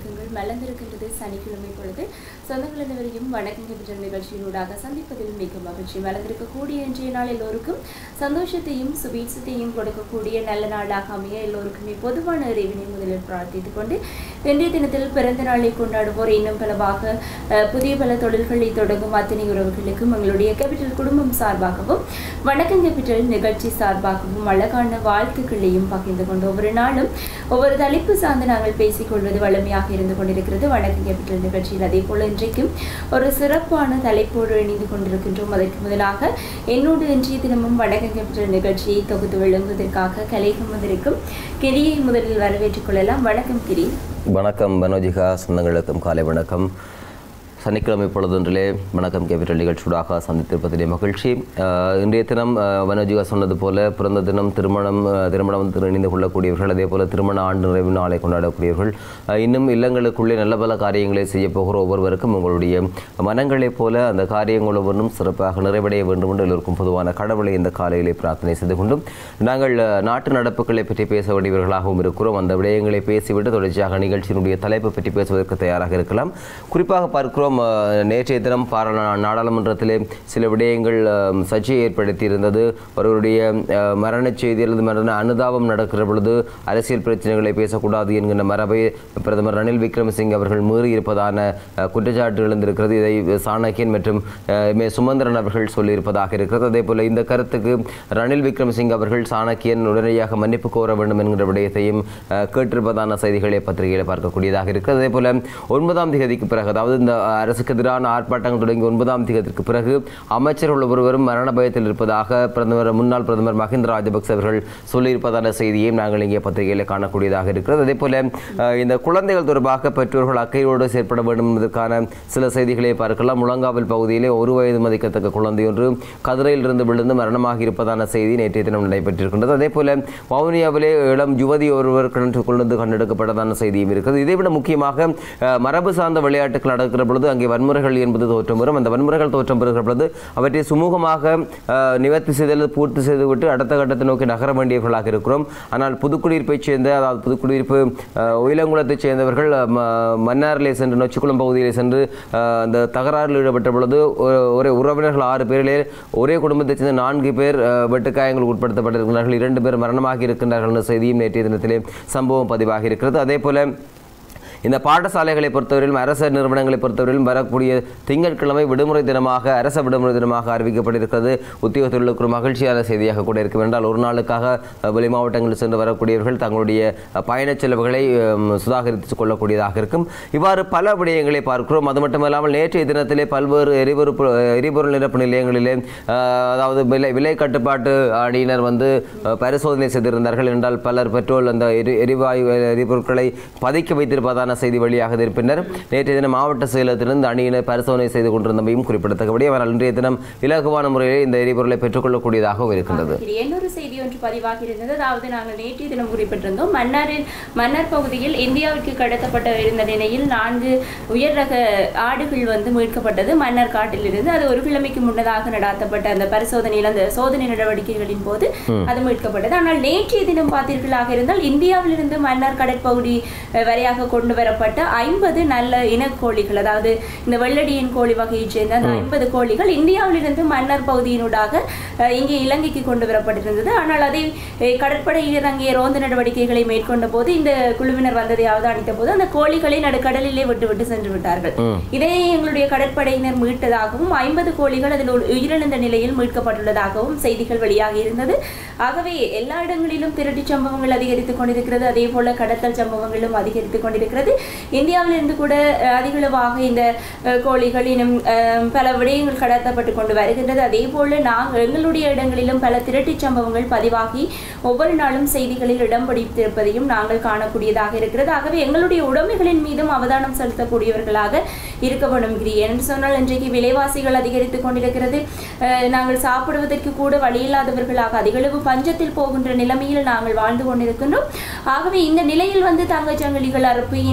வணக்கங்கள் மலர்ந்திருக்கின்றது சனிக்கிழமை பொழுது சொந்தங்கள் அனைவரையும் வணக்கம் என்ற நிகழ்ச்சியினூடாக சந்திப்பதில் மிக மகிழ்ச்சி மலர்ந்திருக்கக்கூடிய இன்றைய நாள் எல்லோருக்கும் சந்தோஷத்தையும் சுபீட்சத்தையும் கொடுக்கக்கூடிய நல்ல நாளாக அமைய எல்லோருக்குமே பொதுவான இறைவனை முதலில் பிரார்த்தித்துக் கொண்டு இன்றைய தினத்தில் பிறந்த நாளை கொண்டாடுவோர் இன்னும் பலவாக அஹ், புதிய பல தொழில்களை தொடங்கும் அத்தனை உறவுகளுக்கும் எங்களுடைய கேபிட்டல் குடும்பம் சார்பாகவும் வணக்கம் கேபிட்டல் நிகழ்ச்சி சார்பாகவும் அழகான வாழ்த்துக்களையும் பகிர்ந்து கொண்டு ஒவ்வொரு நாளும் ஒவ்வொரு தலைப்பு சார்ந்து நாங்கள் பேசிக்கொள்வது வளமையாக இருந்து கொண்டிருக்கிறது வணக்கம் கேபிட்டல் நிகழ்ச்சியில் அதே போல இன்றைக்கும் ஒரு சிறப்பான தலைப்போடு இணைந்து கொண்டிருக்கின்றோம் அதற்கு முதலாக என்னோடு இன்றைய தினமும் வணக்கம் கேபிட்டல் நிகழ்ச்சியை தொகுத்து வழங்குவதற்காக கலைகம் வந்திருக்கும் கிரியை முதலில் வரவேற்றுக் கொள்ளலாம் வணக்கம் கிரி வணக்கம் மனோஜிகா சொந்தங்களுக்கும் காலை வணக்கம் சனிக்கிழமை பொழுதொன்றிலே வணக்கம் கேபிட்டல் நிகழ்ச்சியூடாக சந்தித்திருப்பதிலே மகிழ்ச்சி ஆஹ் இன்றைய தினம் ஆஹ் மனோஜிகா சொன்னது போல பிறந்த தினம் திருமணம் ஆஹ் திருமணம் திரு- இணைந்து கொள்ளக்கூடியவர்கள் அதே போல திருமண ஆண்டு நிறைவு நாளை கொண்டாடக்கூடியவர்கள் ஆஹ் இன்னும் இல்லங்களுக்குள்ளே நல்ல பல காரியங்களை செய்ய போகிற ஒவ்வொருவருக்கும் உங்களுடைய மனங்களைப் போல அந்த காரியங்கள் ஒவ்வொன்றும் சிறப்பாக நிறைவடைய வேண்டும் என்று எல்லோருக்கும் பொதுவான கடவுளை இந்த காலையிலே பிரார்த்தனை செய்து கொண்டும் நாங்கள் ஆஹ் நாட்டு நடப்புகளை பற்றி பேச வேண்டியவர்களாகவும் இருக்கிறோம் அந்த விடயங்களை பேசிவிட்டு தொடர்ச்சியாக நிகழ்ச்சியினுடைய தலைப்பு பற்றி பேசுவதற்கு தயாராக இருக்கலாம் குறிப்பாக பார்க்கிறோம் ஆஹ் நேற்றைய தினம் பாராள நாடாளுமன்றத்திலே சில விடயங்கள் ஆஹ் சர்ச்சையை ஏற்படுத்தி இருந்தது ஒருவருடைய ஆஹ் மரணச் செய்தி அல்லது மரண அனுதாபம் நடக்கிற பொழுது அரசியல் பிரச்சனைகளை பேசக்கூடாது என்கின்ற மரபை பிரதமர் ரணில் விக்ரமசிங்க அவர்கள் மீறி இருப்பதான ஆஹ் குற்றச்சாட்டு எழுந்திருக்கிறது இதை சாணக்கியன் மற்றும் ஆஹ் எம் ஏ சுமந்திரன் அவர்கள் சொல்லியிருப்பதாக இருக்கிறது அதே போல இந்த கருத்துக்கு ரணில் விக்ரமசிங்க அவர்கள் சாணக்கியன் உடனடியாக மன்னிப்பு கோர வேண்டும் என்கிற விடயத்தையும் ஆஹ் கேட்டிருப்பதான செய்திகளை பத்திரிகையில் பார்க்கக்கூடியதாக இருக்கிறது அதே போல ஒன்பதாம் தேதிக்கு பிறகு அதாவது இந்த அரசுக்கு எதிரான ஆர்ப்பாட்டங்கள் தொடங்கி ஒன்பதாம் தேதிக்கு பிறகு அமைச்சர்கள் ஒருவரும் மரண பயத்தில் இருப்பதாக பிரதமர் முன்னாள் பிரதமர் மஹிந்த ராஜபக்ச அவர்கள் சொல்லியிருப்பதான செய்தியையும் நாங்கள் இங்கே பத்திரிகையில் காணக்கூடியதாக இருக்கிறது அதே போல ஆஹ் இந்த குழந்தைகள் தொடர்பாக பெற்றோர்கள் அக்கறையோடு செயற்பட வேண்டும் என்பதற்கான சில செய்திகளை பார்க்கலாம் முழங்காவில் பகுதியிலே ஒரு வயது மதிக்கத்தக்க குழந்தை ஒன்று கதிரையில் இருந்து விழுந்து மரணமாகி இருப்பதான செய்தி நேற்றைய தினம் நடைபெற்றிருக்கின்றது அதே போல வவுனியாவிலே இளம் யுவதி ஒருவர் கிணற்றுக்குள்ளிருந்து கண்டெடுக்கப்பட்டதான செய்தியும் இருக்கிறது இதைவிட முக்கியமாக அஹ், மரபு சார்ந்த விளையாட்டுகள் நடக்கிற பொழுது அங்கே வன்முறைகள் என்பது தோற்றம் வரும் அந்த வன்முறைகள் தோற்றம் பெறுகிற பொழுது அவற்றை சுமூகமாக அஹ், நிவர்த்தி செய்தல் பூர்த்தி செய்துவிட்டு அடுத்த கட்டத்தை நோக்கி நகர வேண்டியவர்களாக இருக்கிறோம் ஆனால் புதுக்குடியிருப்பைச் சேர்ந்த அதாவது புதுக்குடியிருப்பு அஹ், உயிலங்குளத்தைச் சேர்ந்தவர்கள் அஹ், ம- மன்னாரிலே சென்று நொச்சிக்குளம் பகுதியிலே சென்று அஹ், அந்த தகராறில் ஈடுபட்ட பொழுது ஒ- ஒரே உறவினர்கள் ஆறு பேரிலே ஒரே குடும்பத்தைச் சேர்ந்த நான்கு பேர் அஹ், வெட்டுக்காயங்களுக்கு உட்படுத்தப்பட்டிருக்கிறார்கள் இரண்டு பேர் மரணமாகி இருக்கின்றார்கள் என்ற செய்தியும் நேற்றைய தினத்திலே சம்பவம் பதிவாகி இருக்கிறது அதே போல இந்த பாடசாலைகளை பொறுத்தவரையிலும் அரச நிறுவனங்களை பொறுத்தவரையிலும் வரக்கூடிய திங்கட்கிழமை விடுமுறை தினமாக அரச விடுமுறை தினமாக அறிவிக்கப்பட்டிருக்கிறது உத்தியோகத்தர்களுக்கு ஒரு மகிழ்ச்சியான செய்தியாக கூட இருக்கும் என்றால் ஒரு நாளுக்காக அஹ், வெளி மாவட்டங்களில் சென்று வரக்கூடியவர்கள் தங்களுடைய அஹ், பயணச் செலவுகளை அஹ், சுதாகரித்துக் கொள்ளக்கூடியதாக இருக்கும் இவ்வாறு பல விடயங்களை பார்க்கிறோம் அது மட்டுமல்லாமல் நேற்றைய தினத்திலே பல்வேறு எரிபொருள் பொ- எரிபொருள் நிரப்பு நிலையங்களிலே அஹ், அதாவது விலை விலை கட்டுப்பாட்டு அணியினர் வந்து அஹ், பரிசோதனை செய்திருந்தார்கள் என்றால் பலர் பெட்ரோல் அந்த எரி எரிவாயு எரிபொருட்களை பதுக்கி வைத்திருப்பதான செய்தி வெளியாக இருப்பினர் நேற்றைய தினம் மாவட்ட செயலகத்திலிருந்து அணியினர் பரிசோதனை செய்து கொண்டிருந்தமையும் குறிப்பிடத்தக்கபடி ஆனால் இன்றைய தினம் இலகுவான முறையிலே இந்த எரிபொருளை பெற்றுக்கொள்ளக்கூடியதாகவும் இருக்கின்றது இது இன்னொரு செய்தி ஒன்று பதிவாகி இருந்தது அதாவது நாங்கள் நேற்றைய தினம் குறிப்பிட்டிருந்தோம் மன்னாரில் மன்னார் பகுதியில் இந்தியாவிற்கு கடத்தப்பட்ட இருந்த நிலையில் நான்கு உயர் ரக ஆடுகள் வந்து மீட்கப்பட்டது மன்னார் காட்டிலிருந்து அது ஒரு கிழமைக்கு முன்னதாக நடாத்தப்பட்ட அந்த பரிசோதனையில் அந்த சோதனை நடவடிக்கைகளின் போது அது மீட்கப்பட்டது ஆனால் நேற்றைய தினம் பார்த்தீர்களாக இருந்தால் இந்தியாவிலிருந்து மன்னார் கடற்பகுதி அஹ், வரையாக கொண்டு வரப்பட்ட ஐம்பது நல்ல இனக்கோழிகள் அதாவது இந்த வெள்ளடியின் கோழி வகையைச் சேர்ந்த அந்த ஐம்பது கோழிகள் இந்தியாவிலிருந்து மன்னார் பகுதியினூடாக அஹ், இங்கே இலங்கைக்கு கொண்டு வரப்பட்டிருந்தது ஆனால் அதை அஹ், கடற்படையினர் அங்கே ரோந்து நடவடிக்கைகளை மேற்கொண்ட போது இந்த குழுவினர் வந்ததை அவதானித்த போது அந்த கோழிகளை நடுக்கடலிலே விட்டுவிட்டு சென்று விட்டார்கள் இதை எங்களுடைய கடற்படையினர் மீட்டதாகவும் ஐம்பது கோழிகள் அதில் உ- உயிரிழந்த நிலையில் மீட்கப்பட்டுள்ளதாகவும் செய்திகள் வெளியாகி இருந்தது ஆகவே எல்லா இடங்களிலும் திருட்டுச் சம்பவங்கள் அதிகரித்துக் கொண்டிருக்கிறது அதே போல கடத்தல் சம்பவங்களும் அதிகரித்துக் கொண்டிருக்கிறது இந்தியாவிலிருந்து கூட அஹ், அதிகளவாக இந்த அஹ், கோழிகள் இன்னும் அஹ், பல விடயங்கள் கடத்தப்பட்டு கொண்டு வருகின்றது அதே போல நாங்கள் எங்களுடைய இடங்களிலும் பல திருட்டுச் சம்பவங்கள் பதிவாகி ஒவ்வொரு நாளும் செய்திகளில் இடம் பிடித்திருப்பதையும் நாங்கள் காணக்கூடியதாக இருக்கிறது ஆகவே எங்களுடைய உடைமைகளின் மீதும் அவதானம் செலுத்தக்கூடியவர்களாக இருக்க வேண்டும் கிரி என்று சொன்னால் இன்றைக்கு விலைவாசிகள் அதிகரித்துக் கொண்டிருக்கிறது அஹ், நாங்கள் சாப்பிடுவதற்கு கூட வழியில்லாதவர்களாக அதிகளவு பஞ்சத்தில் போகின்ற நிலைமையில் நாங்கள் வாழ்ந்து கொண்டிருக்கின்றோம் ஆகவே இந்த நிலையில் வந்து தங்கச்சங்கிலிகள் அறுப்பு இன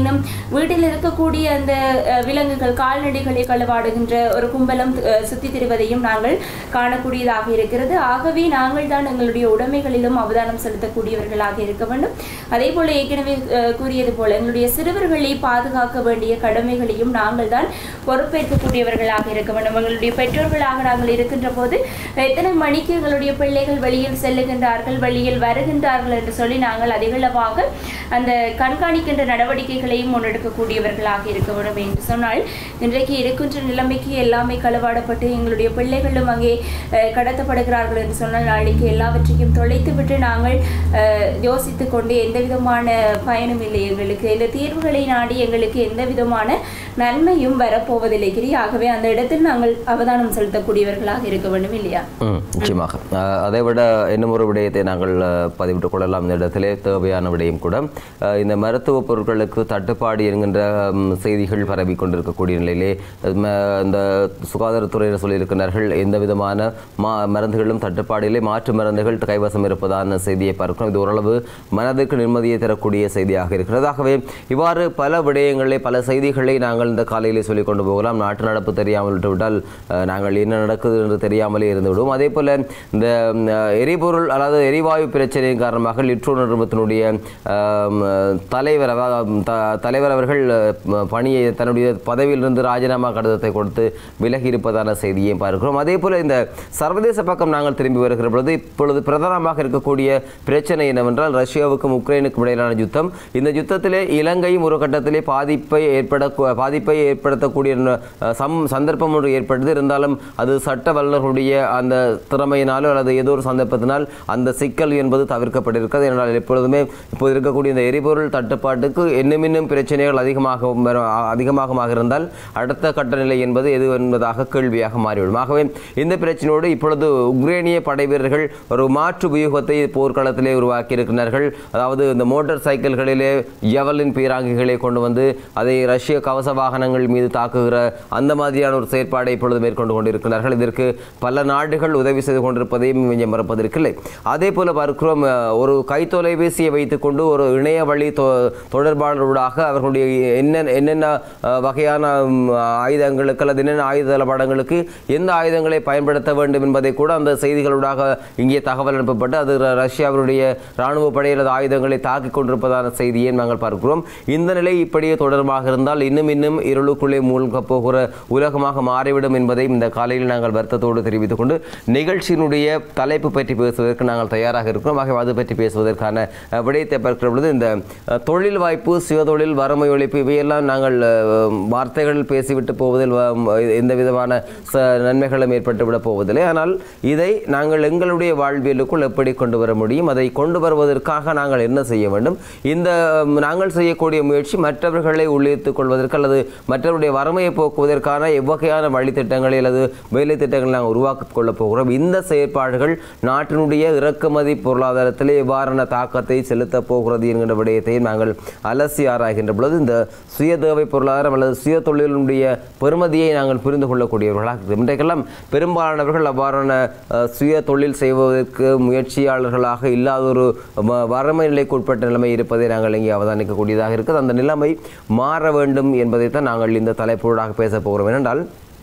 இன்னும் வீட்டில் இருக்கக்கூடிய அந்த அஹ், விலங்குகள் கால்நடைகளை களவாடுகின்ற ஒரு கும்பலம் அஹ், சுத்தித் திரிவதையும் நாங்கள் காணக்கூடியதாக இருக்கிறது ஆகவே நாங்கள் தான் எங்களுடைய உடைமைகளிலும் அவதானம் செலுத்தக்கூடியவர்களாக இருக்க வேண்டும் அதே போல ஏற்கனவே அஹ், கூறியது போல எங்களுடைய சிறுவர்களை பாதுகாக்க வேண்டிய கடமைகளையும் நாங்கள் தான் பொறுப்பேற்கக்கூடியவர்களாக இருக்க வேண்டும் எங்களுடைய பெற்றோர்களாக நாங்கள் இருக்கின்ற போது எத்தனை மணிக்கு எங்களுடைய பிள்ளைகள் வெளியில் செல்லுகின்றார்கள் வெளியில் வருகின்றார்கள் என்று சொல்லி நாங்கள் அதிகளவாக அந்த கண்காணிக்கின்ற நடவடிக்கைகளையும் முன்னெடுக்கக்கூடியவர்களாக இருக்க வேண்டும் என்று சொன்னால் இன்றைக்கு இருக்கின்ற நிலைமைக்கு எல்லாமே களவாடப்பட்டு எங்களுடைய பிள்ளைகளும் அங்கே அஹ், கடத்தப்படுகிறார்கள் என்று சொன்னால் நாளைக்கு எல்லாவற்றையும் தொலைத்துவிட்டு நாங்கள் அஹ், யோசித்துக் கொண்டு எந்த விதமான பயனும் இல்லை எங்களுக்கு இந்த தீர்வுகளை நாடி எங்களுக்கு எந்த விதமான நன்மையும் வரப்போவதில்லை கிரி ஆகவே அந்த இடத்தில் நாங்கள் அவதானம் செலுத்தக்கூடியவர்களாக இருக்க வேண்டும் இல்லையா ம் நிச்சயமாக அஹ், அதை விட இன்னும் ஒரு விடயத்தை நாங்கள் அஹ், பதிவிட்டுக் கொள்ளலாம் இந்த இடத்திலே தேவையான விடயம் கூட அஹ், இந்த மருத்துவ பொருட்களுக்கு தட்டுப்பாடு என்கின்ற ம், செய்திகள் பரவி கொண்டிருக்கக்கூடிய நிலையிலே அஹ், ம- இந்த சுகாதாரத்துறையினர் சொல்லியிருக்கிறார்கள் எந்த விதமான மா மருந்துகளும் தட்டுப்பாடிலே மாற்று மருந்துகள் கைவசம் இருப்பதான செய்தியை பார்க்கிறோம் இது ஓரளவு மனதுக்கு நிம்மதியை தரக்கூடிய செய்தியாக இருக்கிறது ஆகவே இவ்வாறு பல விடயங்களை பல செய்திகளை நாங்கள் இந்த காலையிலே சொல்லிக் கொண்டு போகலாம் நாட்டு நடப்பு தெரியாமல் விட்டுவிட்டால் அஹ், நாங்கள் என்ன நடக்குது என்று தெரியாமலே இருந்து விடுவோம் அதே போல இந்த ம், அஹ், எரிபொருள் அதாவது எரிவாயு பிரச்சனையின் காரணமாக லிட்ரோ நிறுவனத்தினுடைய ஆம், தலைவர் அதாவது த- தலைவர் அவர்கள் அஹ், பணியை தன்னுடைய பதவியிலிருந்து ராஜினாமா கடிதத்தை கொடுத்து விலகி இருப்பதான செய்தியை பார்க்கிறோம் அதே போல இந்த சர்வதேச பக்கம் நாங்கள் திரும்பி வருகிற பொழுது இப்பொழுது பிரதானமாக இருக்கக்கூடிய பிரச்சனை என்னவென்றால் ரஷ்யாவுக்கும் உக்ரைனுக்கும் இடையிலான யுத்தம் இந்த யுத்தத்திலே இலங்கையும் ஒரு கட்டத்திலே பாதிப்பை ஏற்பட பாதிப்பை ஏற்படுத்தக்கூடிய அஹ், சம் சந்தர்ப்பம் ஒன்று ஏற்பட்டது இருந்தாலும் அது சட்ட வல்லுநர்களுடைய அந்த திறமையினாலோ அல்லது ஏதோ ஒரு சந்தர்ப்பத்தினால் அந்த சிக்கல் என்பது தவிர்க்கப்பட்டிருக்கிறது என்றால் எப்பொழுதுமே இப்போது இருக்கக்கூடிய இந்த எரிபொருள் தட்டுப்பாட்டுக்கு இன்னும் இன்னும் பிரச்சனைகள் அதிகமாக வரும், அ- அதிகமாக இருந்தால் அடுத்த கட்ட நிலை என்பது எது என்பதாக கேள்வியாக மாறிவிடும் ஆகவே இந்த பிரச்சனையோடு இப்பொழுது உக்ரேனிய படை வீரர்கள் ஒரு மாற்று வியூகத்தை போர்க்களத்திலே உருவாக்கி இருக்கிறார்கள் அதாவது இந்த மோட்டார் சைக்கிள்களிலே எவலின் பீராங்கிகளை கொண்டு வந்து அதை ரஷ்ய கவச வாகனங்கள் மீது தாக்குகிற அந்த மாதிரியான ஒரு செயற்பாடை இப்பொழுது மேற்கொண்டு கொண்டிருக்கிறார்கள் இதற்கு பல நாடுகள் உதவி செய்து கொண்டிருப்பதையும் இங்கே மறப்பதற்கில்லை அதே போல பார்க்கிறோம் அஹ், ஒரு கைத்தொலைபேசியை வைத்துக்கொண்டு ஒரு இணைய வழி தொ- தொடர்பாளர்களாக அவர்களுடைய என்ன என்னென்ன அஹ், வகையான ம், ஆயுதங்களுக்கு அல்லது என்னென்ன ஆயுத தளபாடங்களுக்கு எந்த ஆயுதங்களை பயன்படுத்த வேண்டும் என்பதை கூட அந்த செய்திகளூடாக இங்கே தகவல் அனுப்பப்பட்டு அது ர- ரஷ்யாவினுடைய இராணுவ படை அல்லது ஆயுதங்களை தாக்கிக் கொண்டிருப்பதான செய்தியை நாங்கள் பார்க்கிறோம் இந்த நிலை இப்படியே தொடர்பாக இருந்தால் இன்னும் இன்னும் இருளுக்குள்ளே மூழ்கப் போகிற உலகமாக மாறிவிடும் என்பதை இந்த காலையில் நாங்கள் வருத்தத்தோடு தெரிவித்துக் கொண்டு நிகழ்ச்சியினுடைய தலைப்பு பற்றி பேசுவதற்கு நாங்கள் தயாராக இருக்கிறோம் ஆகவே அது பற்றி பேசுவதற்கான அஹ், விடயத்தை பார்க்கிற பொழுது இந்த அஹ், தொழில் வாய்ப்பு சுயதொழில் வறுமை ஒழிப்பு இவையெல்லாம் நாங்கள் அஹ், வார்த்தைகள் பேசிவிட்டு போவதில் வ- எந்த விதமான ச- நன்மைகளும் ஏற்பட்டுவிடப் போவதில்லை ஆனால் இதை நாங்கள் எங்களுடைய வாழ்வியலுக்குள் எப்படி கொண்டு வர முடியும் அதை கொண்டு வருவதற்காக நாங்கள் என்ன செய்ய வேண்டும் இந்த ம், நாங்கள் செய்யக்கூடிய முயற்சி மற்றவர்களை உள்ளித்துக் கொள்வதற்கு அல்லது மற்றவருடைய வறுமையை போக்குவதற்கான எவ்வகையான வழித்திட்டங்களை அல்லது வேலை திட்டங்களை நாங்கள் உருவாக்கிக் கொள்ளப் போகிறோம் இந்த செயற்பாடுகள் நாட்டினுடைய இறக்குமதி பொருளாதாரத்திலே எவ்வாறான தாக்கத்தை செலுத்தப் போகிறது என்கின்ற விடயத்தை நாங்கள் அலசி ஆராய்கின்ற பொழுது இந்த சுய தேவை பொருளாதாரம் அல்லது சுய தொழிலினுடைய பெருமதியை நாங்கள் புரிந்து கொள்ளக்கூடியவர்களாக இருக்கிறோம். இன்றைக்கெல்லாம் பெரும்பாலானவர்கள் அவ்வாறான அஹ், சுய தொழில் செய்வதற்கு முயற்சியாளர்களாக இல்லாத ஒரு வ- வறுமை நிலைக்கு உட்பட்ட நிலைமை இருப்பதை நாங்கள் இங்கே அவதானிக்கக்கூடியதாக இருக்குது அந்த நிலைமை மாற வேண்டும் என்பதைத்தான் நாங்கள் இந்த தலைப்போடாக பேச போகிறோம் ஏனென்றால்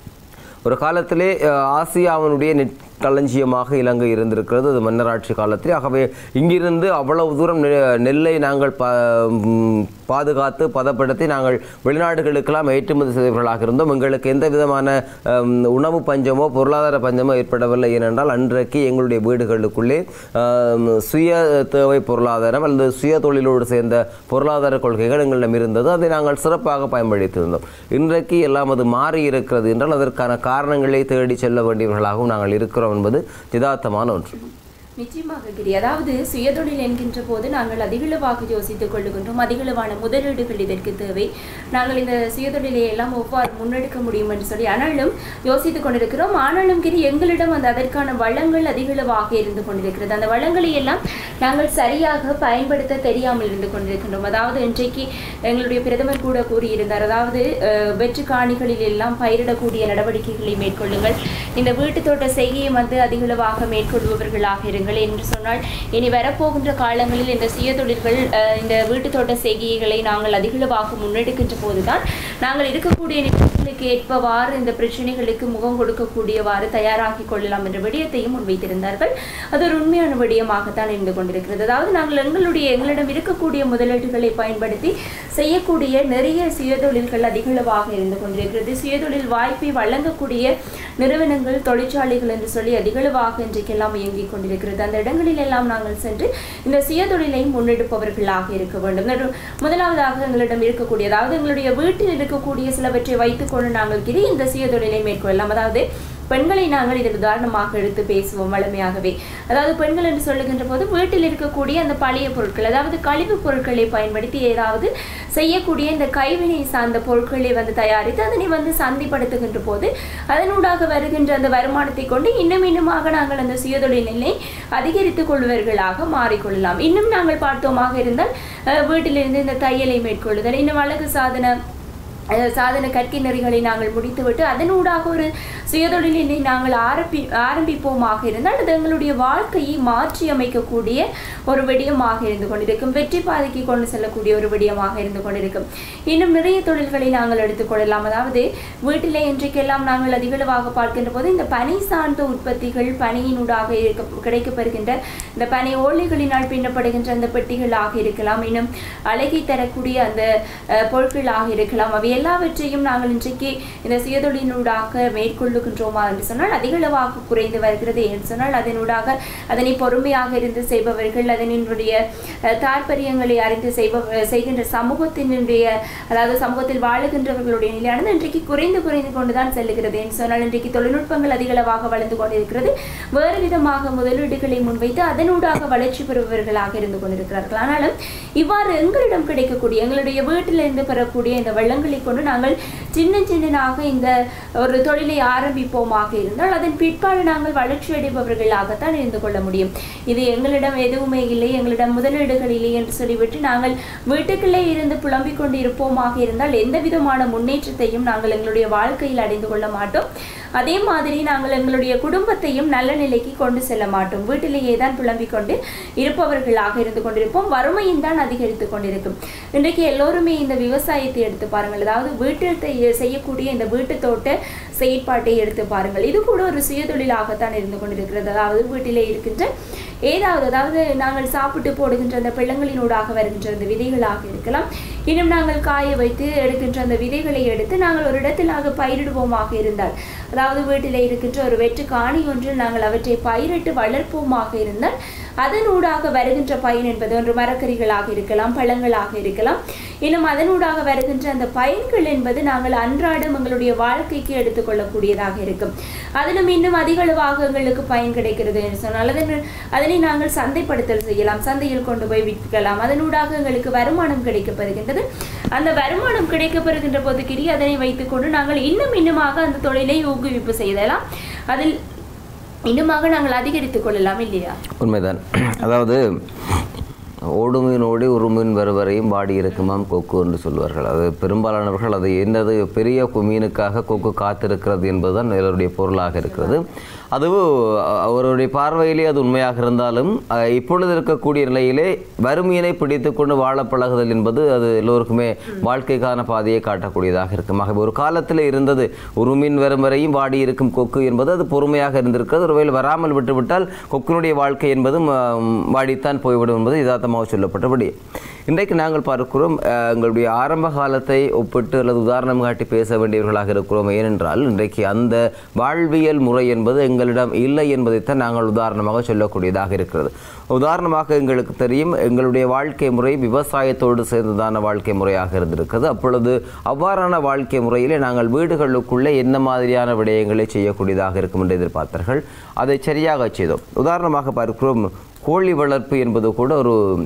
ஒரு காலத்திலே அஹ், ஆசியாவினுடைய நெற்களஞ்சியமாக இலங்கை இருந்திருக்கிறது அது மன்னராட்சி காலத்தில் ஆகவே இங்கிருந்து அவ்வளவு தூரம் நெ- நெல்லை நாங்கள் ப ம், பாதுகாத்து பதப்படுத்தி நாங்கள் வெளிநாடுகளுக்கெல்லாம் ஏற்றுமதி செய்தவர்களாக இருந்தோம் எங்களுக்கு எந்த விதமான அம், உணவு பஞ்சமோ பொருளாதார பஞ்சமோ ஏற்படவில்லை ஏனென்றால் அன்றைக்கு எங்களுடைய வீடுகளுக்குள்ளே அம், சுய தேவை பொருளாதாரம் அல்லது சுய தொழிலோடு சேர்ந்த பொருளாதார கொள்கைகள் எங்களிடம் இருந்தது அதை நாங்கள் சிறப்பாக பயன்படுத்தியிருந்தோம் இன்றைக்கு எல்லாம் அது மாறி இருக்கிறது என்றால் அதற்கான காரணங்களை தேடி செல்ல வேண்டியவர்களாகவும் நாங்கள் இருக்கிறோம் என்பது யதார்த்தமான ஒன்று நிச்சயமாக கிரி அதாவது சுயதொழில் என்கின்ற போது நாங்கள் அதிகளவாக யோசித்துக் கொள்ளுகின்றோம் அதிகளவான முதலீடுகள் இதற்கு தேவை நாங்கள் இந்த சுயதொழிலை எல்லாம் எவ்வாறு முன்னெடுக்க முடியும் என்று சொல்லி ஆனாலும் யோசித்துக் கொண்டிருக்கிறோம் ஆனாலும் கிரி எங்களிடம் அந்த அதற்கான வளங்கள் அதிகளவாக இருந்து கொண்டிருக்கிறது அந்த வளங்களை எல்லாம் நாங்கள் சரியாக பயன்படுத்த தெரியாமல் இருந்து கொண்டிருக்கின்றோம் அதாவது இன்றைக்கு எங்களுடைய பிரதமர் கூட கூறியிருந்தார் அதாவது அஹ், வெற்று காணிகளில் எல்லாம் பயிரிடக்கூடிய நடவடிக்கைகளை மேற்கொள்ளுங்கள் இந்த வீட்டு தோட்ட செய்கையை வந்து அதிகளவாக மேற்கொள்பவர்களாக இருங்கள் விடயங்கள் என்று சொன்னால் இனி வரப்போகின்ற காலங்களில் இந்த சுயதொழில்கள் அஹ், இந்த வீட்டு தோட்ட செய்கைகளை நாங்கள் அதிகளவாக முன்னெடுக்கின்ற போதுதான் நாங்கள் இருக்கக்கூடிய நிலைகளுக்கு ஏற்பவாறு இந்த பிரச்சனைகளுக்கு முகம் கொடுக்கக்கூடியவாறு தயாராகி கொள்ளலாம் என்ற விடயத்தையும் முன்வைத்திருந்தார்கள் அது ஒரு உண்மையான விடயமாகத்தான் இருந்து கொண்டிருக்கிறது அதாவது நாங்கள் எங்களுடைய எங்களிடம் இருக்கக்கூடிய முதலீடுகளை பயன்படுத்தி செய்யக்கூடிய நிறைய சுயதொழில்கள் அதிகளவாக இருந்து கொண்டிருக்கிறது சுயதொழில் வாய்ப்பை வழங்கக்கூடிய நிறுவனங்கள் தொழிற்சாலைகள் என்று சொல்லி அதிகளவாக இன்றைக்கெல்லாம் இயங்கிக் கொண்டிருக்கிறது அந்த இடங்களில் எல்லாம் நாங்கள் சென்று இந்த சுயதொழிலை முன்னெடுப்பவர்களாக இருக்க வேண்டும் நடு- முதலாவதாக எங்களிடம் இருக்கக்கூடிய அதாவது எங்களுடைய வீட்டில் இருக்கக்கூடிய சிலவற்றை வைத்துக்கொண்டு நாங்கள் கிரி இந்த சுயதொழிலை மேற்கொள்ளலாம் அதாவது பெண்களை நாங்கள் இதற்கு உதாரணமாக எடுத்து பேசுவோம் வளமையாகவே அதாவது பெண்கள் என்று சொல்லுகின்ற போது வீட்டில் இருக்கக்கூடிய அந்த பழைய பொருட்கள் அதாவது கழிவு பொருட்களை பயன்படுத்தி ஏதாவது செய்யக்கூடிய இந்த கைவினை சார்ந்த பொருட்களை வந்து தயாரித்து அதனை வந்து சந்தைப்படுத்துகின்ற போது அதனூடாக வருகின்ற அந்த வருமானத்தை கொண்டு இன்னும் இன்னுமாக நாங்கள் அந்த சுயதொழிலை அதிகரித்துக் கொள்வர்களாக மாறிக்கொள்ளலாம் இன்னும் நாங்கள் பார்த்தோமாக இருந்தால் அஹ், வீட்டிலிருந்து இந்த தையலை மேற்கொள்ளுதல் இன்னும் அழகு சாதன அஹ் சாதன கற்கை நெறிகளை நாங்கள் முடித்துவிட்டு அதனூடாக ஒரு சுயதொழிலினை நாங்கள் ஆரம்பி ஆரம்பிப்போமாக இருந்தால் அது எங்களுடைய வாழ்க்கையை மாற்றி அமைக்கக்கூடிய ஒரு விடயமாக இருந்து கொண்டிருக்கும் வெற்றி பாதைக்கு கொண்டு செல்லக்கூடிய ஒரு விடயமாக இருந்து கொண்டிருக்கும் இன்னும் நிறைய தொழில்களை நாங்கள் எடுத்துக்கொள்ளலாம் அதாவது வீட்டிலே இன்றைக்கெல்லாம் நாங்கள் அதிகளவாக பார்க்கின்ற போது இந்த பனி சார்ந்த உற்பத்திகள் பனியினூடாக இருக்க கிடைக்கப்பெறுகின்ற இந்த பனி ஓலைகளினால் பின்னப்படுகின்ற அந்த பெட்டிகளாக இருக்கலாம் இன்னும் அழகை தரக்கூடிய அந்த அஹ், பொருட்களாக இருக்கலாம் அவை எல்லாவற்றையும் நாங்கள் இன்றைக்கு இந்த சுயதொழிலூடாக மேற்கொள்ளுகின்றோமா என்று சொன்னால் அதிகளவாக குறைந்து வருகிறது என்று சொன்னால் அதனூடாக அதனை பொறுமையாக இருந்து செய்பவர்கள் அதனுடைய அஹ், தாற்பயங்களை அறிந்து செய்ப செய்கின்ற சமூகத்தினுடைய அதாவது சமூகத்தில் வாழுகின்றவர்களுடைய நிலையானது இன்றைக்கு குறைந்து குறைந்து கொண்டுதான் செல்லுகிறது என்று சொன்னால் இன்றைக்கு தொழில்நுட்பங்கள் அதிகளவாக வளர்ந்து கொண்டிருக்கிறது வேறு விதமாக முதலீடுகளை முன்வைத்து அதனூடாக வளர்ச்சி பெறுபவர்களாக இருந்து கொண்டிருக்கிறார்கள் ஆனாலும் இவ்வாறு எங்களிடம் கிடைக்கக்கூடிய எங்களுடைய வீட்டிலிருந்து பெறக்கூடிய இந்த வெள்ளங்களை கொண்டு நாங்கள் சின்ன சின்னனாக இந்த ஒரு தொழிலை ஆரம்பிப்போமாக இருந்தால் அதன் பிற்பாடு நாங்கள் வளர்ச்சி அடைபவர்களாகத்தான் இருந்து கொள்ள முடியும் இது எங்களிடம் எதுவுமே இல்லை எங்களிடம் முதலீடுகள் இல்லை என்று சொல்லிவிட்டு நாங்கள் வீட்டுக்குள்ளே இருந்து புலம்பிக் கொண்டு இருப்போமாக இருந்தால் எந்த விதமான முன்னேற்றத்தையும் நாங்கள் எங்களுடைய வாழ்க்கையில் அடைந்து கொள்ள மாட்டோம் அதே மாதிரி நாங்கள் எங்களுடைய குடும்பத்தையும் நல்ல நிலைக்கு கொண்டு செல்ல மாட்டோம் வீட்டிலேயே தான் புலம்பிக் கொண்டு இருப்பவர்களாக இருந்து கொண்டிருப்போம் வறுமையும் தான் அதிகரித்து கொண்டிருக்கும் இன்றைக்கு எல்லோருமே இந்த விவசாயத்தை எடுத்து பாருங்கள் அதாவது வீட்டில் தெய்- செய்யக்கூடிய இந்த வீட்டு தோட்ட செயற்பாட்டை எடுத்து பாருங்கள் இது கூட ஒரு சுயதொழிலாகத்தான் இருந்து கொண்டிருக்கிறது அதாவது வீட்டிலே இருக்கின்ற ஏதாவது அதாவது நாங்கள் சாப்பிட்டு போடுகின்ற அந்த பிள்ளங்களினூடாக வருகின்ற அந்த விதைகளாக இருக்கலாம் இன்னும் நாங்கள் காய வைத்து எடுக்கின்ற அந்த விதைகளை எடுத்து நாங்கள் ஒரு இடத்திலாக பயிரிடுவோமாக இருந்தால் அதாவது வீட்டிலே இருக்கின்ற ஒரு வெற்று காணி ஒன்றில் நாங்கள் அவற்றை பயிரிட்டு வளர்ப்போமாக இருந்தால் அதனூடாக வருகின்ற பயன் என்பது ஒன்று மரக்கறிகளாக இருக்கலாம் பழங்களாக இருக்கலாம் இன்னும் அதனூடாக வருகின்ற அந்த பயன்கள் என்பது நாங்கள் அன்றாடம் எங்களுடைய வாழ்க்கைக்கு எடுத்துக்கொள்ளக்கூடியதாக இருக்கும் அதிலும் இன்னும் அதிக அளவாக எங்களுக்கு பயன் கிடைக்கிறது என்று சொன்னால் அதனை அதனை நாங்கள் சந்தைப்படுத்தல் செய்யலாம் சந்தையில் கொண்டு போய் விற்கலாம் அதனூடாக எங்களுக்கு வருமானம் கிடைக்கப்படுகின்றது அந்த வருமானம் கிடைக்கப்பெறுகின்ற போது கிரி அதனை வைத்துக்கொண்டு நாங்கள் இன்னும் இன்னுமாக அந்த தொழிலை ஊக்குவிப்பு செய்தலாம் அதில் இன்னுமாக நாங்கள் அதிகரித்துக் கொள்ளலாம் இல்லையா உண்மைதான் அதாவது ஓடு மீன் ஓடி ஒரு மீன் வருவரையும் வாடி இருக்குமாம் கொக்கு என்று சொல்வார்கள் அது பெரும்பாலானவர்கள் அது என்னது பெரிய கு- மீனுக்காக கொக்கு காத்திருக்கிறது என்பதுதான் எல்லோருடைய பொருளாக இருக்கிறது அதுவும் அ- அவருடைய பார்வையிலே அது உண்மையாக இருந்தாலும் அ, இப்பொழுது இருக்கக்கூடிய நிலையிலே வறுமையினை பிடித்து கொண்டு வாழ பழகுதல் என்பது அது எல்லோருக்குமே வாழ்க்கைக்கான பாதையை காட்டக்கூடியதாக இருக்கும் ஆகவே ஒரு காலத்தில் இருந்தது ஒரு மீன் வரும் வரையும் வாடி இருக்கும் கொக்கு என்பது அது பொறுமையாக இருந்திருக்கிறது ஒருவேளை வராமல் விட்டுவிட்டால் கொக்கினுடைய வாழ்க்கை என்பதும் ஆம், வாடித்தான் போய்விடும் என்பது யதார்த்தமாக சொல்லப்பட்டபடி இன்றைக்கு நாங்கள் பார்க்கிறோம் அஹ், எங்களுடைய ஆரம்ப காலத்தை ஒப்பிட்டு அல்லது உதாரணம் காட்டி பேச வேண்டியவர்களாக இருக்கிறோம் ஏனென்றால் இன்றைக்கு அந்த வாழ்வியல் முறை என்பது எங்களிடம் இல்லை என்பதைத்தான் நாங்கள் உதாரணமாக சொல்லக்கூடியதாக இருக்கிறது உதாரணமாக எங்களுக்கு தெரியும் எங்களுடைய வாழ்க்கை முறை விவசாயத்தோடு சேர்ந்ததான வாழ்க்கை முறையாக இருந்திருக்கிறது அப்பொழுது அவ்வாறான வாழ்க்கை முறையிலே நாங்கள் வீடுகளுக்குள்ளே என்ன மாதிரியான விடயங்களை செய்யக்கூடியதாக இருக்கும் என்று எதிர்பார்த்தார்கள் அதை சரியாக செய்தோம் உதாரணமாக பார்க்கிறோம் கோழி வளர்ப்பு என்பது கூட ஒரு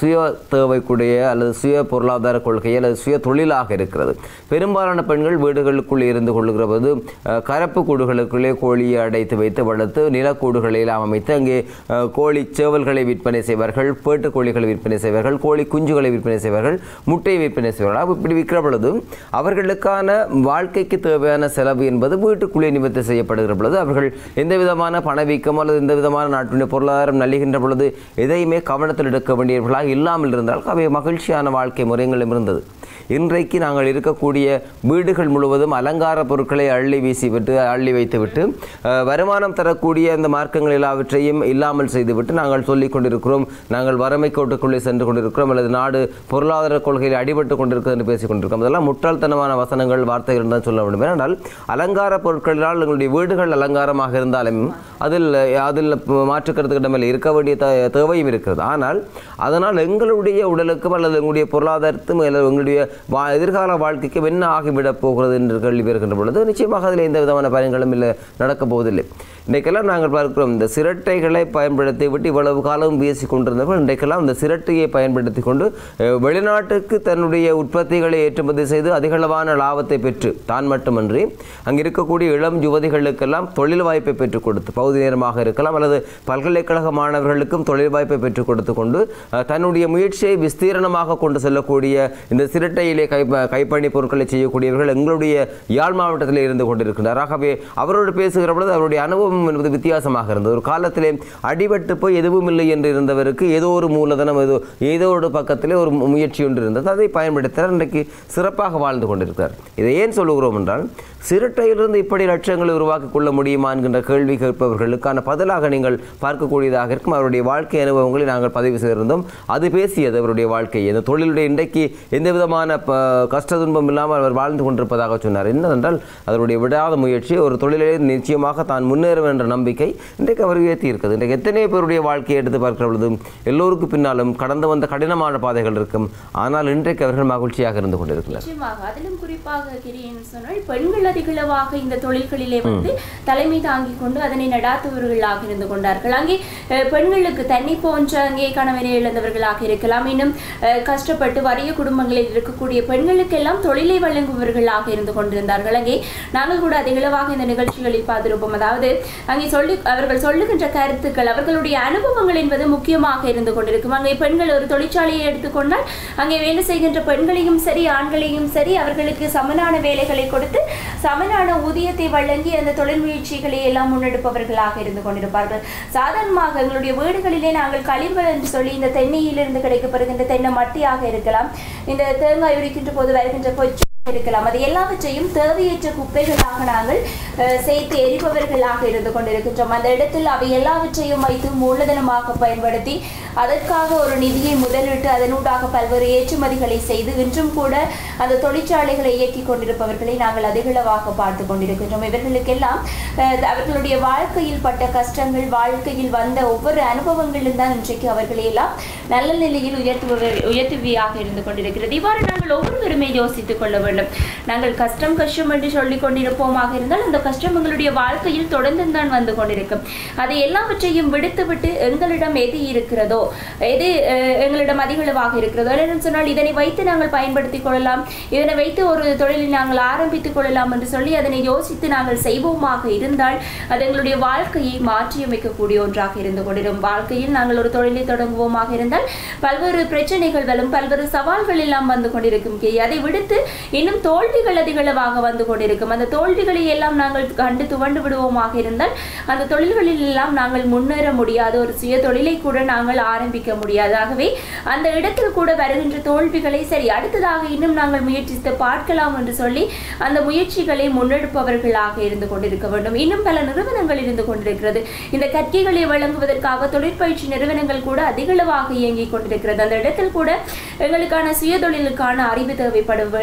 சுய தேவைக்குடைய அல்லது சுய பொருளாதார கொள்கை அல்லது சுய தொழிலாக இருக்கிறது பெரும்பாலான பெண்கள் வீடுகளுக்குள்ளே இருந்து கொள்ளுகிற போது அஹ், கரப்பு கூடுகளுக்குள்ளே கோழியை அடைத்து வைத்து வளர்த்து நிலக்கூடுகளை எல்லாம் அமைத்து அங்கே அஹ், கோழி சேவல்களை விற்பனை செய்வார்கள் பேட்டு கோழிகளை விற்பனை செய்வார்கள் கோழி குஞ்சுகளை விற்பனை செய்வார்கள் முட்டையை விற்பனை செய்வார்கள் அப்ப இப்படி விற்கிற பொழுது அவர்களுக்கான வாழ்க்கைக்கு தேவையான செலவு என்பது வீட்டுக்குள்ளே நிவர்த்தி செய்யப்படுகிற பொழுது அவர்கள் எந்த விதமான பணவீக்கம் அல்லது எந்த விதமான நாட்டினுடைய பொருளாதாரம் நலிகின்ற பொழுது எதையுமே கவனத்தில் எடுக்க வேண்டியவர்களாக இல்லாமல் இருந்தால் அவை மகிழ்ச்சியான வாழ்க்கை முறைகளும் இருந்தது இன்றைக்கு நாங்கள் இருக்கக்கூடிய வீடுகள் முழுவதும் அலங்கார பொருட்களை அள்ளி வீசிவிட்டு அள்ளி வைத்துவிட்டு அஹ், வருமானம் தரக்கூடிய அந்த மார்க்கங்கள் எல்லாவற்றையும் இல்லாமல் செய்துவிட்டு நாங்கள் சொல்லிக் கொண்டிருக்கிறோம் நாங்கள் வறுமை கோட்டுக்குள்ளே சென்று கொண்டிருக்கிறோம் அல்லது நாடு பொருளாதார கொள்கையில் அடிபட்டு கொண்டிருக்கிறது என்று பேசிக் கொண்டிருக்கிறோம் அதெல்லாம் முட்டாள்தனமான வசனங்கள் வார்த்தைகள் தான் சொல்ல வேண்டும் ஏனென்றால் அலங்கார பொருட்களினால் எங்களுடைய வீடுகள் அலங்காரமாக இருந்தாலும் அதில் அதில் மாற்றுக்கிறதுக்கு இடமில்லை இருக்க வேண்டிய தே- தேவையும் இருக்கிறது ஆனால் அதனால் எங்களுடைய உடலுக்கும் அல்லது எங்களுடைய பொருளாதாரத்தும் அல்லது எங்களுடைய வா எதிர்கால வாழ்க்கைக்கு என்ன ஆகிவிடப் போகிறது என்று கேள்வி வருகின்ற பொழுது நிச்சயமாக அதில் எந்த விதமான பயன்களும் இல்லை நடக்கப் போவதில்லை இன்றைக்கெல்லாம் நாங்கள் பார்க்கிறோம் இந்த சிரட்டைகளை பயன்படுத்தி விட்டு இவ்வளவு காலம் பேசி கொண்டிருந்தவர்கள் இன்றைக்கெல்லாம் இந்த சிரட்டையை பயன்படுத்தி கொண்டு அஹ், வெளிநாட்டுக்கு தன்னுடைய உற்பத்திகளை ஏற்றுமதி செய்து அதிகளவான லாபத்தை பெற்று தான் மட்டுமன்றி அங்கே இருக்கக்கூடிய இளம் யுவதிகளுக்கெல்லாம் தொழில் வாய்ப்பை பெற்றுக் கொடுத்து பகுதி நேரமாக இருக்கலாம் அல்லது பல்கலைக்கழக மாணவர்களுக்கும் தொழில் வாய்ப்பை பெற்றுக் கொடுத்து கொண்டு அஹ், தன்னுடைய முயற்சியை விஸ்தீரணமாக கொண்டு செல்லக்கூடிய இந்த சிரட்டையிலே கை கைப்பணி பொருட்களை செய்யக்கூடியவர்கள் எங்களுடைய யாழ் மாவட்டத்தில் இருந்து கொண்டிருக்கின்றார் ஆகவே அவரோடு பேசுகிற பொழுது அவருடைய அனுபவம் என்பது வித்தியாசமாக இருந்தது ஒரு காலத்திலே அடிபட்டு போய் எதுவும் இல்லை என்று இருந்தவருக்கு ஏதோ ஒரு மூலதனம் ஏதோ ஏதோ ஒரு பக்கத்திலே ஒரு மு- முயற்சி ஒன்று இருந்தது அதை பயன்படுத்தினார் இன்றைக்கு சிறப்பாக வாழ்ந்து கொண்டிருக்கிறார் இதை ஏன் சொல்லுகிறோம் என்றால் சிரட்டையிலிருந்து இப்படி லட்சங்களை உருவாக்கிக் கொள்ள முடியுமா என்கின்ற கேள்வி கேட்பவர்களுக்கான பதிலாக நீங்கள் பார்க்கக்கூடியதாக இருக்கும் அவருடைய வாழ்க்கை அனுபவங்களை நாங்கள் பதிவு செய்திருந்தோம் அது பேசியது அவருடைய வாழ்க்கை இந்த தொழிலுடைய இன்றைக்கு எந்த விதமான ப- கஷ்ட துன்பம் இல்லாமல் அவர் வாழ்ந்து கொண்டிருப்பதாக சொன்னார் என்னவென்றால் அவருடைய விடாத முயற்சி ஒரு தொழிலே நிச்சயமாக தான் முன்னேறும் என்ற நம்பிக்கை இன்றைக்கு அவர் உயர்த்தி இருக்குது இன்றைக்கு எத்தனை பேருடைய வாழ்க்கையை எடுத்து பார்க்கிற பொழுது எல்லோருக்கும் பின்னாலும் கடந்து வந்த கடினமான பாதைகள் இருக்கும் ஆனால் இன்றைக்கு அவர்கள் மகிழ்ச்சியாக இருந்து கொண்டிருக்கிறார் நிச்சயமாக அதிலும் குறிப்பாக கிரியன் சொன்னால் பெண்கள் அதிகளவாக இந்த தொழில்களிலே வந்து தலைமை தாங்கிக் கொண்டு அதனை நடாத்துபவர்களாக இருந்து கொண்டார்கள் அங்கே அஹ், பெண்களுக்கு தண்ணி போன்ற அங்கே கணவனை இழந்தவர்களாக இருக்கலாம் இன்னும் அஹ், கஷ்டப்பட்டு வறிய குடும்பங்களில் இருக்கக்கூடிய பெண்களுக்கெல்லாம் தொழிலை வழங்குபவர்களாக இருந்து கொண்டிருந்தார்கள் அங்கே நாங்கள் கூட அதிகளவாக இந்த நிகழ்ச்சிகளில் பார்த்திருப்போம் அதாவது அங்கே சொல்லி அவர்கள் சொல்லுகின்ற கருத்துக்கள் அவர்களுடைய அனுபவங்கள் என்பது முக்கியமாக இருந்து கொண்டிருக்கும் அங்கே பெண்கள் ஒரு தொழிற்சாலையை எடுத்துக்கொண்டால் அங்கே வேலை செய்கின்ற பெண்களையும் சரி ஆண்களையும் சரி அவர்களுக்கு சமனான வேலைகளை கொடுத்து சமனான ஊதியத்தை வழங்கி அந்த தொழில் முயற்சிகளை எல்லாம் முன்னெடுப்பவர்களாக இருந்து கொண்டிருப்பார்கள் சாதாரணமாக எங்களுடைய வீடுகளிலே நாங்கள் கழிவுகள் என்று சொல்லி இந்த தென்னையிலிருந்து கிடைக்கப்படுகின்ற தென்னை மட்டியாக இருக்கலாம் இந்த தேங்காய் உரிக்கின்ற போது வருகின்ற கொச்சு இருக்கலாம் அது எல்லாவற்றையும் தேவையற்ற குப்பைகளாக நாங்கள் அஹ், சேர்த்து எரிபவர்களாக இருந்து கொண்டிருக்கின்றோம் அந்த இடத்தில் அவை எல்லாவற்றையும் வைத்து மூலதனமாக பயன்படுத்தி அதற்காக ஒரு நிதியை முதலிட்டு அதனூடாக பல்வேறு ஏற்றுமதிகளை செய்து இன்றும் கூட அந்த தொழிற்சாலைகளை இயக்கி கொண்டிருப்பவர்களை நாங்கள் அதிகளவாக பார்த்து கொண்டிருக்கின்றோம் இவர்களுக்கெல்லாம் அஹ், அவர்களுடைய வாழ்க்கையில் பட்ட கஷ்டங்கள் வாழ்க்கையில் வந்த ஒவ்வொரு அனுபவங்களும் தான் இன்றைக்கு அவர்களை எல்லாம் நல்ல நிலையில் உயர்த்துபவர் உயர்த்துவியாக இருந்து கொண்டிருக்கிறது இவ்வாறு நாங்கள் ஒவ்வொருவருமே யோசித்துக் கொள்ள வேண்டும் நாங்கள் கஷ்டம் கஷ்டம் என்று சொல்லிக் கொண்டிருப்போமாக இருந்தால் அந்த கஷ்டம் எங்களுடைய வாழ்க்கையில் தொடர்ந்து தான் வந்து கொண்டிருக்கும் அதை எல்லாவற்றையும் விடுத்துவிட்டு எங்களிடம் எது இருக்கிறதோ எது அஹ், எங்களிடம் அதிகளவாக இருக்கிறதோ என்னென்னு சொன்னால் இதனை வைத்து நாங்கள் பயன்படுத்திக் கொள்ளலாம் இதனை வைத்து ஒரு தொழிலை நாங்கள் ஆரம்பித்துக் கொள்ளலாம் என்று சொல்லி அதனை யோசித்து நாங்கள் செய்வோமாக இருந்தால் அது எங்களுடைய வாழ்க்கையை மாற்றியமைக்கக்கூடிய ஒன்றாக இருந்து கொண்டிரும் வாழ்க்கையில் நாங்கள் ஒரு தொழிலை தொடங்குவோமாக இருந்தால் பல்வேறு பிரச்சனைகள் வரும் பல்வேறு சவால்கள் எல்லாம் வந்து கொண்டிருக்கும் கே அதை விடுத்து இன்னும் தோல்விகள் அதிகளவாக வந்து கொண்டிருக்கும் அந்த தோல்விகளை எல்லாம் நாங்கள் கண்டு துவண்டு விடுவோமாக இருந்தால் அந்த தொழில்களில் எல்லாம் நாங்கள் முன்னேற முடியாது ஒரு சுய தொழிலை கூட நாங்கள் ஆரம்பிக்க முடியாது ஆகவே அந்த இடத்தில் கூட வருகின்ற தோல்விகளை சரி அடுத்ததாக இன்னும் நாங்கள் முயற்சித்து பார்க்கலாம் என்று சொல்லி அந்த முயற்சிகளை முன்னெடுப்பவர்களாக இருந்து கொண்டிருக்க வேண்டும் இன்னும் பல நிறுவனங்கள் இருந்து கொண்டிருக்கிறது இந்த கற்கைகளை வழங்குவதற்காக தொழிற்பயிற்சி நிறுவனங்கள் கூட அதிகளவாக இயங்கிக் கொண்டிருக்கிறது அந்த இடத்தில் கூட எங்களுக்கான சுய தொழிலுக்கான அறிவு தேவைப்பட வேண்டுமாக இருக்கிறது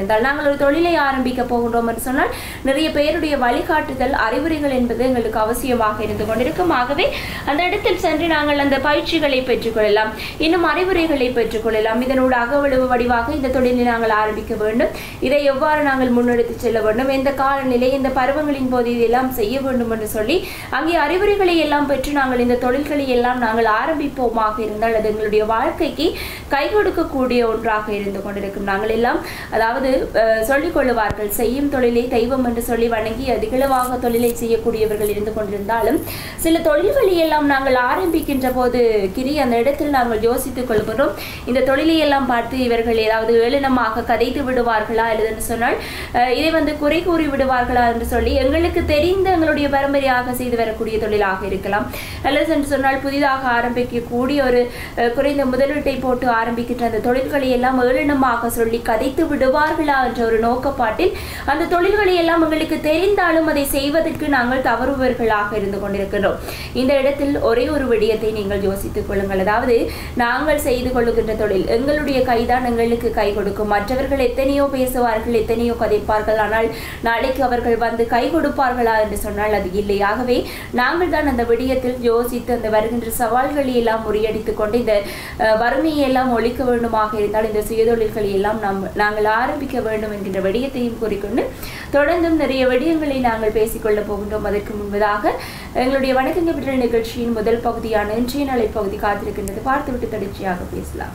இருந்தால் நாங்கள் ஒரு தொழிலை ஆரம்பிக்க போகின்றோம் என்று சொன்னால் நிறைய பேருடைய வழிகாட்டுதல் அறிவுரைகள் என்பது எங்களுக்கு அவசியமாக இருந்து கொண்டிருக்கும் ஆகவே அந்த இடத்தில் சென்று நாங்கள் அந்த பயிற்சிகளை பெற்றுக்கொள்ளலாம் இன்னும் அறிவுரைகளை பெற்றுக்கொள்ளலாம் இதனோட அகவளவு வடிவாக இந்த தொழிலை நாங்கள் ஆரம்பிக்க வேண்டும் இதை எவ்வாறு நாங்கள் முன்னெடுத்து செல்ல வேண்டும் எந்த காலநிலை இந்த பருவங்களின் போது இதெல்லாம் செய்ய வேண்டும் என்று சொல்லி அங்கே அறிவுரைகளை எல்லாம் பெற்று நாங்கள் இந்த தொழில்களை எல்லாம் நாங்கள் ஆரம்பிப்போமாக இருந்தால் அது எங்களுடைய வாழ்க்கைக்கு கை கொடுக்கக்கூடிய ஒன்றாக இருந்து கொண்டிருக்கும் நாங்கள் எல்லாம் அதாவது அஹ், சொல்லிக் கொள்ளுவார்கள் செய்யும் தொழிலை தெய்வம் என்று சொல்லி வணங்கி அதிகளவாக தொழிலை செய்யக்கூடியவர்கள் இருந்து கொண்டிருந்தாலும் சில தொழில்களை எல்லாம் நாங்கள் ஆரம்பிக்கின்ற போது கிரி அந்த இடத்தில் நாங்கள் யோசித்துக் கொள்கிறோம் இந்த தொழிலை எல்லாம் பார்த்து இவர்கள் ஏதாவது ஏளனமாக கதைத்து விடுவார்களா அல்லதுன்னு சொன்னால் அஹ், இதை வந்து குறை கூறி விடுவார்களா என்று சொல்லி எங்களுக்கு தெரிந்த எங்களுடைய பரம்பரையாக செய்து வரக்கூடிய தொழிலாக இருக்கலாம் அல்லது என்று சொன்னால் புதிதாக ஆரம்பிக்கக்கூடிய ஒரு அஹ், குறைந்த முதலீட்டை போட்டு ஆரம்பிக்கின்ற அந்த தொழில்களை எல்லாம் ஏளனமாக சொல்லி கதைத்து விடுவார்களா என்ற ஒரு நோக்கப்பாட்டில் அந்த தொழில்களை எல்லாம் எங்களுக்கு தெரிந்தாலும் அதை செய்வதற்கு நாங்கள் தவறுபவர்களாக இருந்து கொண்டிருக்கிறோம் இந்த இடத்தில் ஒரே ஒரு விடயத்தை நீங்கள் யோசித்துக் கொள்ளுங்கள் அதாவது நாங்கள் செய்து கொள்ளுகின்ற தொழில் எங்களுடைய கைதான் எங்களுக்கு கை கொடுக்கும் மற்றவர்கள் எத்தனையோ பேசுவார்கள் எத்தனையோ கதைப்பார்கள் ஆனால் நாளைக்கு அவர்கள் வந்து கை கொடுப்பார்களா என்று சொன்னால் அது இல்லை ஆகவே நாங்கள் தான் அந்த விடயத்தில் யோசித்து அந்த வருகின்ற சவால்களை எல்லாம் முறியடித்துக் கொண்டு இந்த அஹ், வறுமையை எல்லாம் ஒழிக்க வேண்டுமாக இருந்தால் இந்த சுயதொழில்களை எல்லாம் நாம் நாங்கள் ஆரம்பிக்க வேண்டும் என்கின்ற விடயத்தையும் கூறிக்கொண்டு தொடர்ந்தும் நிறைய விடயங்களை நாங்கள் பேசிக்கொள்ளப் போகின்றோம் அதற்கு முன்பதாக எங்களுடைய வணக்கங்க பெற்ற நிகழ்ச்சியின் முதல் பகுதியான இன்றைய நாளை பகுதி காத்திருக்கின்றது பார்த்துவிட்டு தொடர்ச்சியாக பேசலாம்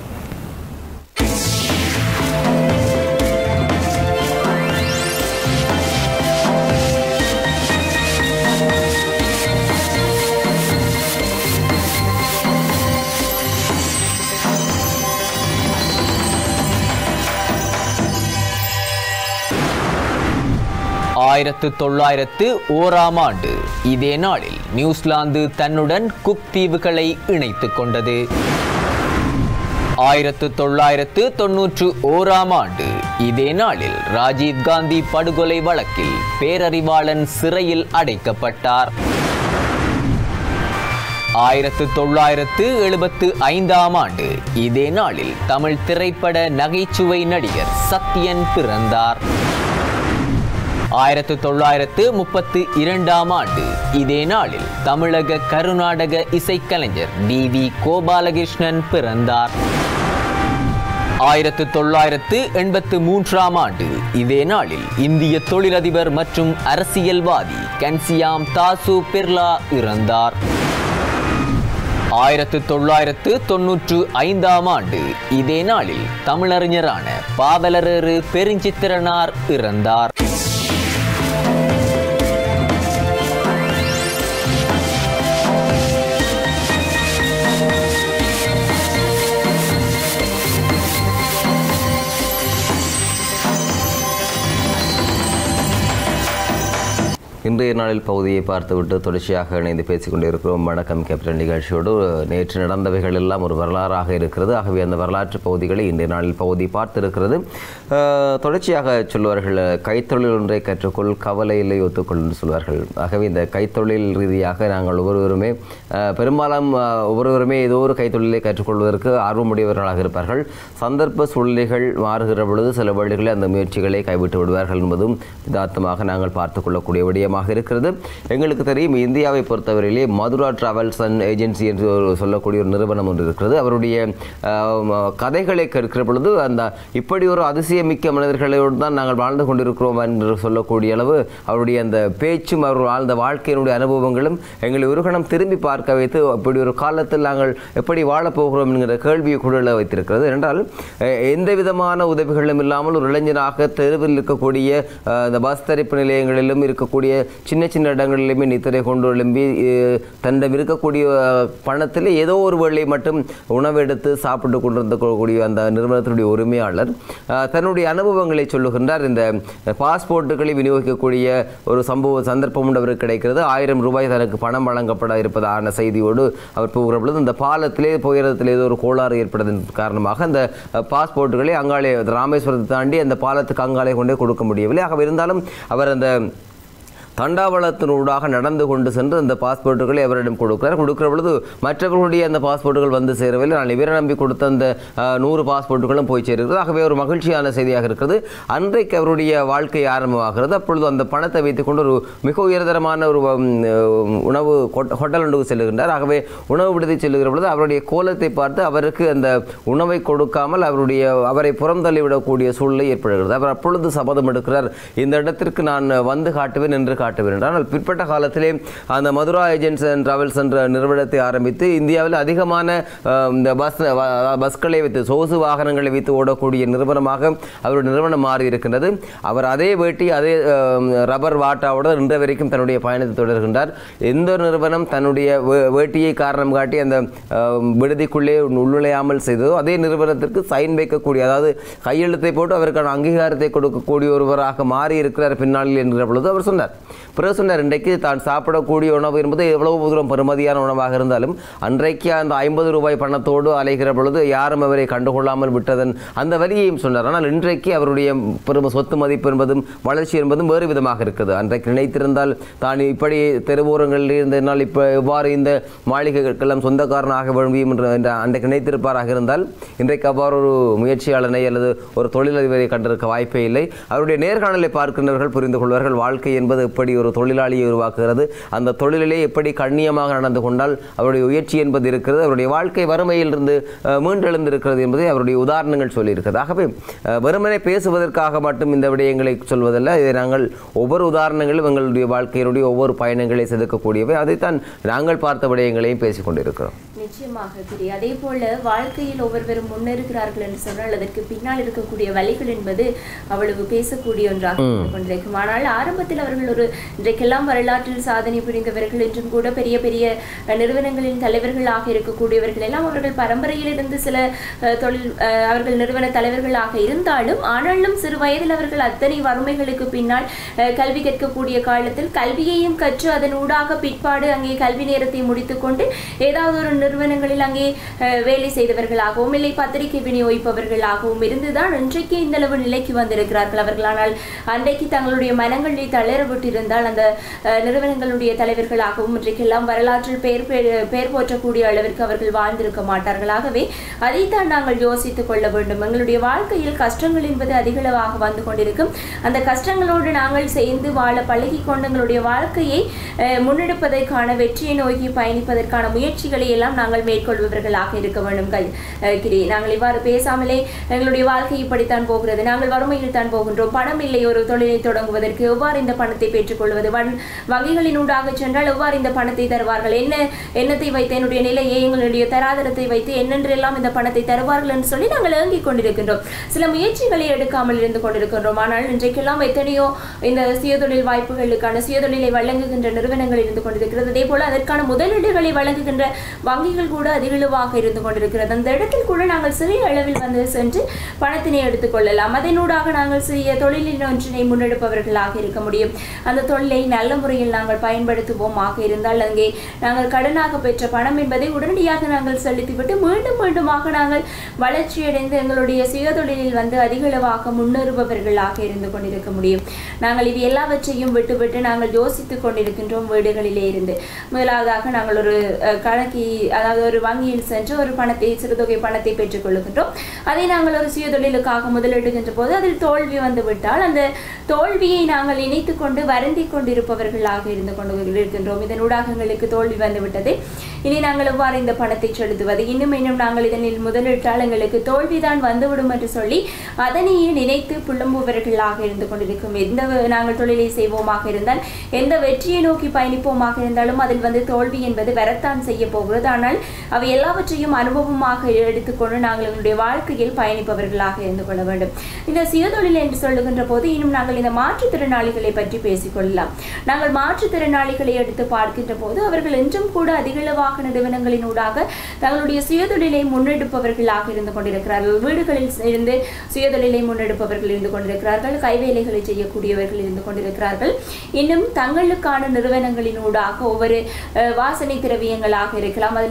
ஆயிரத்து தொள்ளாயிரத்து ஓராம் ஆண்டு இதே நாளில் நியூசிலாந்து தன்னுடன் குக் தீவுகளை இணைத்துக் கொண்டது ஆயிரத்து தொள்ளாயிரத்து தொன்னூற்று ஓராம் ஆண்டு இதே நாளில் ராஜீவ் காந்தி படுகொலை வழக்கில் பேரறிவாளன் சிறையில் அடைக்கப்பட்டார் ஆயிரத்து தொள்ளாயிரத்து எழுபத்து ஐந்தாம் ஆண்டு இதே நாளில் தமிழ் திரைப்பட நகைச்சுவை நடிகர் சத்யன் பிறந்தார் ஆயிரத்து தொள்ளாயிரத்து முப்பத்து இரண்டாம் ஆண்டு இதே நாளில் தமிழக கருநாடக இசைக்கலைஞர் டி வி கோபாலகிருஷ்ணன் பிறந்தார் ஆயிரத்து தொள்ளாயிரத்து எண்பத்து மூன்றாம் ஆண்டு இதே நாளில் இந்திய தொழிலதிபர் மற்றும் அரசியல்வாதி கன்சியாம் தாசு பிர்லா இறந்தார் ஆயிரத்து தொள்ளாயிரத்து தொன்னூற்று ஐந்தாம் ஆண்டு இதே நாளில் தமிழறிஞரான பாவலரேறு பெருஞ்சித்திரனார் இறந்தார் இன்றைய நாளில் பகுதியை பார்த்துவிட்டு தொடர்ச்சியாக இணைந்து பேசிக் கொண்டிருக்கிறோம் வணக்கம் கேப்டன் நிகழ்ச்சியோடு நேற்று நடந்தவைகள் எல்லாம் ஒரு வரலாறாக இருக்கிறது ஆகவே அந்த வரலாற்று பகுதிகளை இன்றைய நாளில் பகுதி பார்த்திருக்கிறது அஹ், தொடர்ச்சியாக சொல்வார்கள் கைத்தொழில் ஒன்றை கற்றுக்கொள் கவலை இல்லை ஒத்துக்கொள் என்று சொல்வார்கள் ஆகவே இந்த கைத்தொழில் ரீதியாக நாங்கள் ஒவ்வொருவருமே அஹ், பெரும்பாலும் அஹ், ஒவ்வொருவருமே ஏதோ ஒரு கைத்தொழிலை கற்றுக்கொள்வதற்கு ஆர்வமுடையவர்களாக இருப்பார்கள் சந்தர்ப்ப சூழ்நிலைகள் மாறுகிற பொழுது சில வழிகளில் அந்த முயற்சிகளை கைவிட்டு விடுவார்கள் என்பதும் யதார்த்தமாக நாங்கள் பார்த்துக் கொள்ளக்கூடிய விடயமாக இருக்கிறது எங்களுக்கு தெரியும் இந்தியாவை பொறுத்தவரையிலே மதுரா டிராவல்ஸ் அண்ட் ஏஜென்சி என்று ஒரு சொல்லக்கூடிய ஒரு நிறுவனம் ஒன்று இருக்கிறது அவருடைய ஆஹ், ம- கதைகளை கேட்கிற பொழுது அந்த இப்படி ஒரு அதிசயமிக்க மனிதர்களோடு தான் நாங்கள் வாழ்ந்து கொண்டிருக்கிறோம் என்று சொல்லக்கூடிய அளவு அவருடைய அந்த பேச்சும் அவர் வாழ்ந்த வாழ்க்கையினுடைய அனுபவங்களும் எங்களை ஒரு கணம் திரும்பி பார்க்க வைத்து அப்படி ஒரு காலத்தில் நாங்கள் எப்படி வாழப் போகிறோம் என்கிற கேள்வியை குழல வைத்திருக்கிறது என்றால் அஹ், எந்த விதமான உதவிகளும் இல்லாமல் ஒரு இளைஞனாக தெருவில் இருக்கக்கூடிய அஹ், இந்த பஸ் தரிப்பு நிலையங்களிலும் இருக்கக்கூடிய சின்ன சின்ன இடங்களிலுமே நித்திரை கொண்டு எழும்பி அஹ், தன்னிடம் இருக்கக்கூடிய அஹ், பணத்தில் ஏதோ ஒரு வேளை மட்டும் உணவு எடுத்து சாப்பிட்டு கொண்டிருந்தக்கூடிய அந்த நிறுவனத்தினுடைய உரிமையாளர் அஹ், தன்னுடைய அனுபவங்களை சொல்லுகின்றார் இந்த பாஸ்போர்ட்டுகளை விநியோகிக்கக்கூடிய ஒரு சம்பவ சந்தர்ப்பம் ஒன்று அவருக்கு கிடைக்கிறது ஆயிரம் ரூபாய் தனக்கு பணம் வழங்கப்பட இருப்பதான செய்தியோடு அவர் போகிற பொழுது இந்த பாலத்திலே போகிறதுல ஏதோ ஒரு கோளாறு ஏற்பட்டதன் காரணமாக அந்த அஹ், பாஸ்போர்ட்டுகளை அங்காலே ராமேஸ்வரத்தை தாண்டி அந்த பாலத்துக்கு அங்காலே கொண்டே கொடுக்க முடியவில்லை ஆக இருந்தாலும் அவர் அந்த தண்டாவளத்தினூடாக நடந்து கொண்டு சென்று அந்த பாஸ்போர்ட்டுகளை அவரிடம் கொடுக்கிறார் கொடுக்கிற பொழுது மற்றவர்களுடைய அந்த பாஸ்போர்ட்டுகள் வந்து சேரவில்லை நான் இவரை நம்பி கொடுத்த அந்த அஹ், நூறு பாஸ்போர்ட்டுகளும் போய் சேர்கிறது ஆகவே ஒரு மகிழ்ச்சியான செய்தியாக இருக்கிறது அன்றைக்கு அவருடைய வாழ்க்கை ஆரம்பமாகிறது அப்பொழுது அந்த பணத்தை வைத்துக்கொண்டு ஒரு மிக உயர்தரமான ஒரு உம், அஹ், உணவு கொட்ட- ஹோட்டல் ஒன்றுக்கு செல்லுகின்றார் ஆகவே உணவு விடுதி செல்லுகிற பொழுது அவருடைய கோலத்தை பார்த்து அவருக்கு அந்த உணவை கொடுக்காமல் அவருடைய அவரை புறந்தள்ளிவிடக்கூடிய சூழ்நிலை ஏற்படுகிறது அவர் அப்பொழுது சபதம் எடுக்கிறார் இந்த இடத்திற்கு நான் வந்து காட்டுவேன் என்று காட்டுவேன் என்றால் ஆனால் பிற்பட்ட காலத்திலே அந்த மதுரா ஏஜென்ட்ஸ் அண்ட் டிராவல்ஸ் என்ற நிறுவனத்தை ஆரம்பித்து இந்தியாவில் அதிகமான அஹ், இந்த பஸ் வ- பஸ்களை வைத்து சொகுசு வாகனங்களை வைத்து ஓடக்கூடிய நிறுவனமாக அவருடைய நிறுவனம் மாறி இருக்கின்றது அவர் அதே வேட்டி அதே அஹ், ரப்பர் வாட்டாவோடு இன்ற வரைக்கும் தன்னுடைய பயணத்தை தொடர்கின்றார் எந்த ஒரு நிறுவனம் தன்னுடைய வே- வேட்டியை காரணம் காட்டி அந்த அஹ், விடுதிக்குள்ளே உள்நுழையாமல் செய்ததோ அதே நிறுவனத்திற்கு சைன் வைக்கக்கூடிய அதாவது கையெழுத்தை போட்டு அவருக்கான அங்கீகாரத்தை கொடுக்கக்கூடிய ஒருவராக மாறி இருக்கிறார் பின்னாளில் என்கிற பொழுது அவர் சொன்னார் பிறகு சொன்னார் இன்றைக்கு தான் சாப்பிடக்கூடிய உணவு என்பது எவ்வளவு தூரம் பெருமதியான உணவாக இருந்தாலும் அன்றைக்கு அந்த ஐம்பது ரூபாய் பணத்தோடு அலைகிற பொழுது யாரும் அவரை கண்டுகொள்ளாமல் விட்டதன் அந்த வரியையும் சொன்னார் ஆனால் இன்றைக்கு அவருடைய பெரும் சொத்து மதிப்பு என்பதும் வளர்ச்சி என்பதும் வேறு விதமாக இருக்குது அன்றைக்கு நினைத்திருந்தால் தான் இப்படி தெருவோரங்களில் இருந்தனால் இப்போ எவ்வாறு இந்த மாளிகைகளுக்கெல்லாம் சொந்தக்காரனாக விரும்பியும் என்று என்று அன்றைக்கு நினைத்திருப்பாராக இருந்தால் இன்றைக்கு அவ்வாறு ஒரு முயற்சியாளனை அல்லது ஒரு தொழிலதிபரை கண்டிருக்க வாய்ப்பே இல்லை அவருடைய நேர்காணலை பார்க்கின்றவர்கள் புரிந்து கொள்வார்கள் வாழ்க்கை என்பது எப்படி ஒரு தொழிலாளியை உருவாக்குகிறது அந்த தொழிலிலே எப்படி கண்ணியமாக நடந்து கொண்டால் அவருடைய உயர்ச்சி என்பது இருக்கிறது அவருடைய வாழ்க்கை வறுமையிலிருந்து அஹ், மீண்டெழுந்திருக்கிறது என்பதை அவருடைய உதாரணங்கள் சொல்லியிருக்கிறது ஆகவே அஹ், வெறுமனே பேசுவதற்காக மட்டும் இந்த விடயங்களை சொல்வதல்ல இதை நாங்கள் ஒவ்வொரு உதாரணங்களும் எங்களுடைய வாழ்க்கையினுடைய ஒவ்வொரு பயணங்களை செதுக்கக்கூடியவை அதைத்தான் நாங்கள் பார்த்த விடயங்களையும் பேசிக் கொண்டிருக்கிறோம் நிச்சயமாக கிரி அதே போல வாழ்க்கையில் ஒவ்வொருவரும் முன்னேறுகிறார்கள் என்று சொன்னால் அதற்கு பின்னால் இருக்கக்கூடிய வழிகள் என்பது அவ்வளவு பேசக்கூடிய ஒன்றாக இருந்து கொண்டிருக்கும் ஆனால் ஆரம்பத்தில் அவர்கள் ஒரு இன்றைக்கெல்லாம் வரலாற்றில் சாதனை புரிந்தவர்கள் என்றும் கூட பெரிய பெரிய அஹ், நிறுவனங்களின் தலைவர்களாக இருக்கக்கூடியவர்கள் எல்லாம் அவர்கள் பரம்பரையிலிருந்து சில அஹ், தொழில் அஹ், அவர்கள் நிறுவன தலைவர்களாக இருந்தாலும் ஆனாலும் சிறு வயதில் அவர்கள் அத்தனை வறுமைகளுக்கு பின்னால் அஹ், கல்வி கற்கக்கூடிய காலத்தில் கல்வியையும் கற்று அதன் ஊடாக பிற்பாடு அங்கே கல்வி நேரத்தை முடித்துக்கொண்டு ஏதாவது ஒரு நிறுவனங்களில் அங்கே அஹ், வேலை செய்தவர்களாகவும் இல்லை பத்திரிகை விநியோகிப்பவர்களாகவும் இருந்துதான் இன்றைக்கு இந்த அளவு நிலைக்கு வந்திருக்கிறார்கள் அவர்கள் ஆனால் அன்றைக்கு தங்களுடைய மனங்களை தளர விட்டிருந்தால் அந்த அஹ், நிறுவனங்களுடைய தலைவர்களாகவும் இன்றைக்கெல்லாம் வரலாற்றில் பெயர் பெ- பெயர் போற்றக்கூடிய அளவிற்கு அவர்கள் வாழ்ந்திருக்க மாட்டார்கள் ஆகவே அதைத்தான் நாங்கள் யோசித்துக் கொள்ள வேண்டும் எங்களுடைய வாழ்க்கையில் கஷ்டங்கள் என்பது அதிகளவாக வந்து கொண்டிருக்கும் அந்த கஷ்டங்களோடு நாங்கள் சேர்ந்து வாழ பழகி கொண்டு எங்களுடைய வாழ்க்கையை அஹ், முன்னெடுப்பதற்கான வெற்றியை நோக்கி பயணிப்பதற்கான முயற்சிகளை எல்லாம் நாங்கள் மேற்கொள்பவர்களாக இருக்க வேண்டும் கல் அஹ், கிரி நாங்கள் இவ்வாறு பேசாமலே எங்களுடைய வாழ்க்கை இப்படித்தான் போகிறது நாங்கள் வறுமையில் தான் போகின்றோம் பணம் இல்லை ஒரு தொழிலை தொடங்குவதற்கு எவ்வாறு இந்த பணத்தை பெற்றுக்கொள்வது வன் வங்கிகளினூடாக சென்றால் எவ்வாறு இந்த பணத்தை தருவார்கள் என்ன எண்ணத்தை வைத்து என்னுடைய நிலையை எங்களுடைய தராதரத்தை வைத்து என்னென்றெல்லாம் இந்த பணத்தை தருவார்கள் என்று சொல்லி நாங்கள் ஏங்கிக் கொண்டிருக்கின்றோம் சில முயற்சிகளை எடுக்காமல் இருந்து கொண்டிருக்கின்றோம் ஆனால் இன்றைக்கெல்லாம் எத்தனையோ இந்த சுயதொழில் வாய்ப்புகளுக்கான சுயதொழிலை வழங்குகின்ற நிறுவனங்கள் இருந்து கொண்டிருக்கிறது அதே போல அதற்கான முதலீடுகளை வழங்குகின்ற வங்கிகள் கூட அதிகளவாக இருந்து கொண்டிருக்கிறது அந்த இடத்தில் கூட நாங்கள் சிறிய அளவில் வந்து சென்று பணத்தினை எடுத்துக்கொள்ளலாம் அதனூடாக நாங்கள் சிறிய தொழிலின் ஒன்றினை முன்னெடுப்பவர்களாக இருக்க முடியும் அந்த தொழிலை நல்ல முறையில் நாங்கள் பயன்படுத்துவோமாக இருந்தால் அங்கே நாங்கள் கடனாக பெற்ற பணம் என்பதை உடனடியாக நாங்கள் செலுத்திவிட்டு மீண்டும் மீண்டுமாக நாங்கள் வளர்ச்சியடைந்து எங்களுடைய சுயதொழிலில் வந்து அதிகளவாக முன்னேறுபவர்களாக இருந்து கொண்டிருக்க முடியும் நாங்கள் இது எல்லாவற்றையும் விட்டுவிட்டு நாங்கள் யோசித்துக் கொண்டிருக்கின்றோம் வீடுகளிலே இருந்து முதலாவதாக நாங்கள் ஒரு அஹ், கணக்கி அதாவது ஒரு வங்கியில் சென்று ஒரு பணத்தை சிறுதொகை பணத்தை பெற்றுக் கொள்ளுகின்றோம் அதை நாங்கள் ஒரு சுயதொழிலுக்காக முதலிடுகின்ற போது அதில் தோல்வி வந்து விட்டால் அந்த தோல்வியை நாங்கள் இணைத்துக் கொண்டு வருந்தி கொண்டிருப்பவர்களாக இருந்து கொண்டு இருக்கின்றோம் இதனூடாக எங்களுக்கு தோல்வி வந்து விட்டது இனி நாங்கள் எவ்வாறு இந்த பணத்தை செலுத்துவது இன்னும் இன்னும் நாங்கள் இதனில் முதலிட்டால் எங்களுக்கு தோல்விதான் வந்துவிடும் என்று சொல்லி அதனையே நினைத்து புலம்புவர்களாக இருந்து கொண்டிருக்கும் எந்த வ- நாங்கள் தொழிலை செய்வோமாக இருந்தால் எந்த வெற்றியை நோக்கி பயணிப்போமாக இருந்தாலும் அதில் வந்து தோல்வி என்பது வரத்தான் செய்ய போகிறது ஆனால் அவை எல்லாவற்றையும் அனுபவமாக எடுத்துக்கொண்டு நாங்கள் எங்களுடைய வாழ்க்கையில் பயணிப்பவர்களாக இருந்து கொள்ள வேண்டும் இந்த சுயதொழில் என்று சொல்லுகின்ற போது இன்னும் நாங்கள் இந்த மாற்றுத்திறனாளிகளை பற்றி பேசிக்கொள்ளலாம் நாங்கள் மாற்றுத்திறனாளிகளை எடுத்து பார்க்கின்ற போது அவர்கள் என்றும் கூட அதிகளவாக நிறுவனங்களினூடாக தங்களுடைய சுயதொழிலை முன்னெடுப்பவர்களாக இருந்து கொண்டிருக்கிறார்கள் வீடுகளில் இருந்து சுயதொழிலை முன்னெடுப்பவர்கள் இருந்து கொண்டிருக்கிறார்கள் கைவேலைகளை செய்யக்கூடியவர்கள் இருந்து கொண்டிருக்கிறார்கள் இன்னும் தங்களுக்கான நிறுவனங்களினூடாக ஒவ்வொரு அஹ், வாசனை திரவியங்களாக இருக்கலாம் அது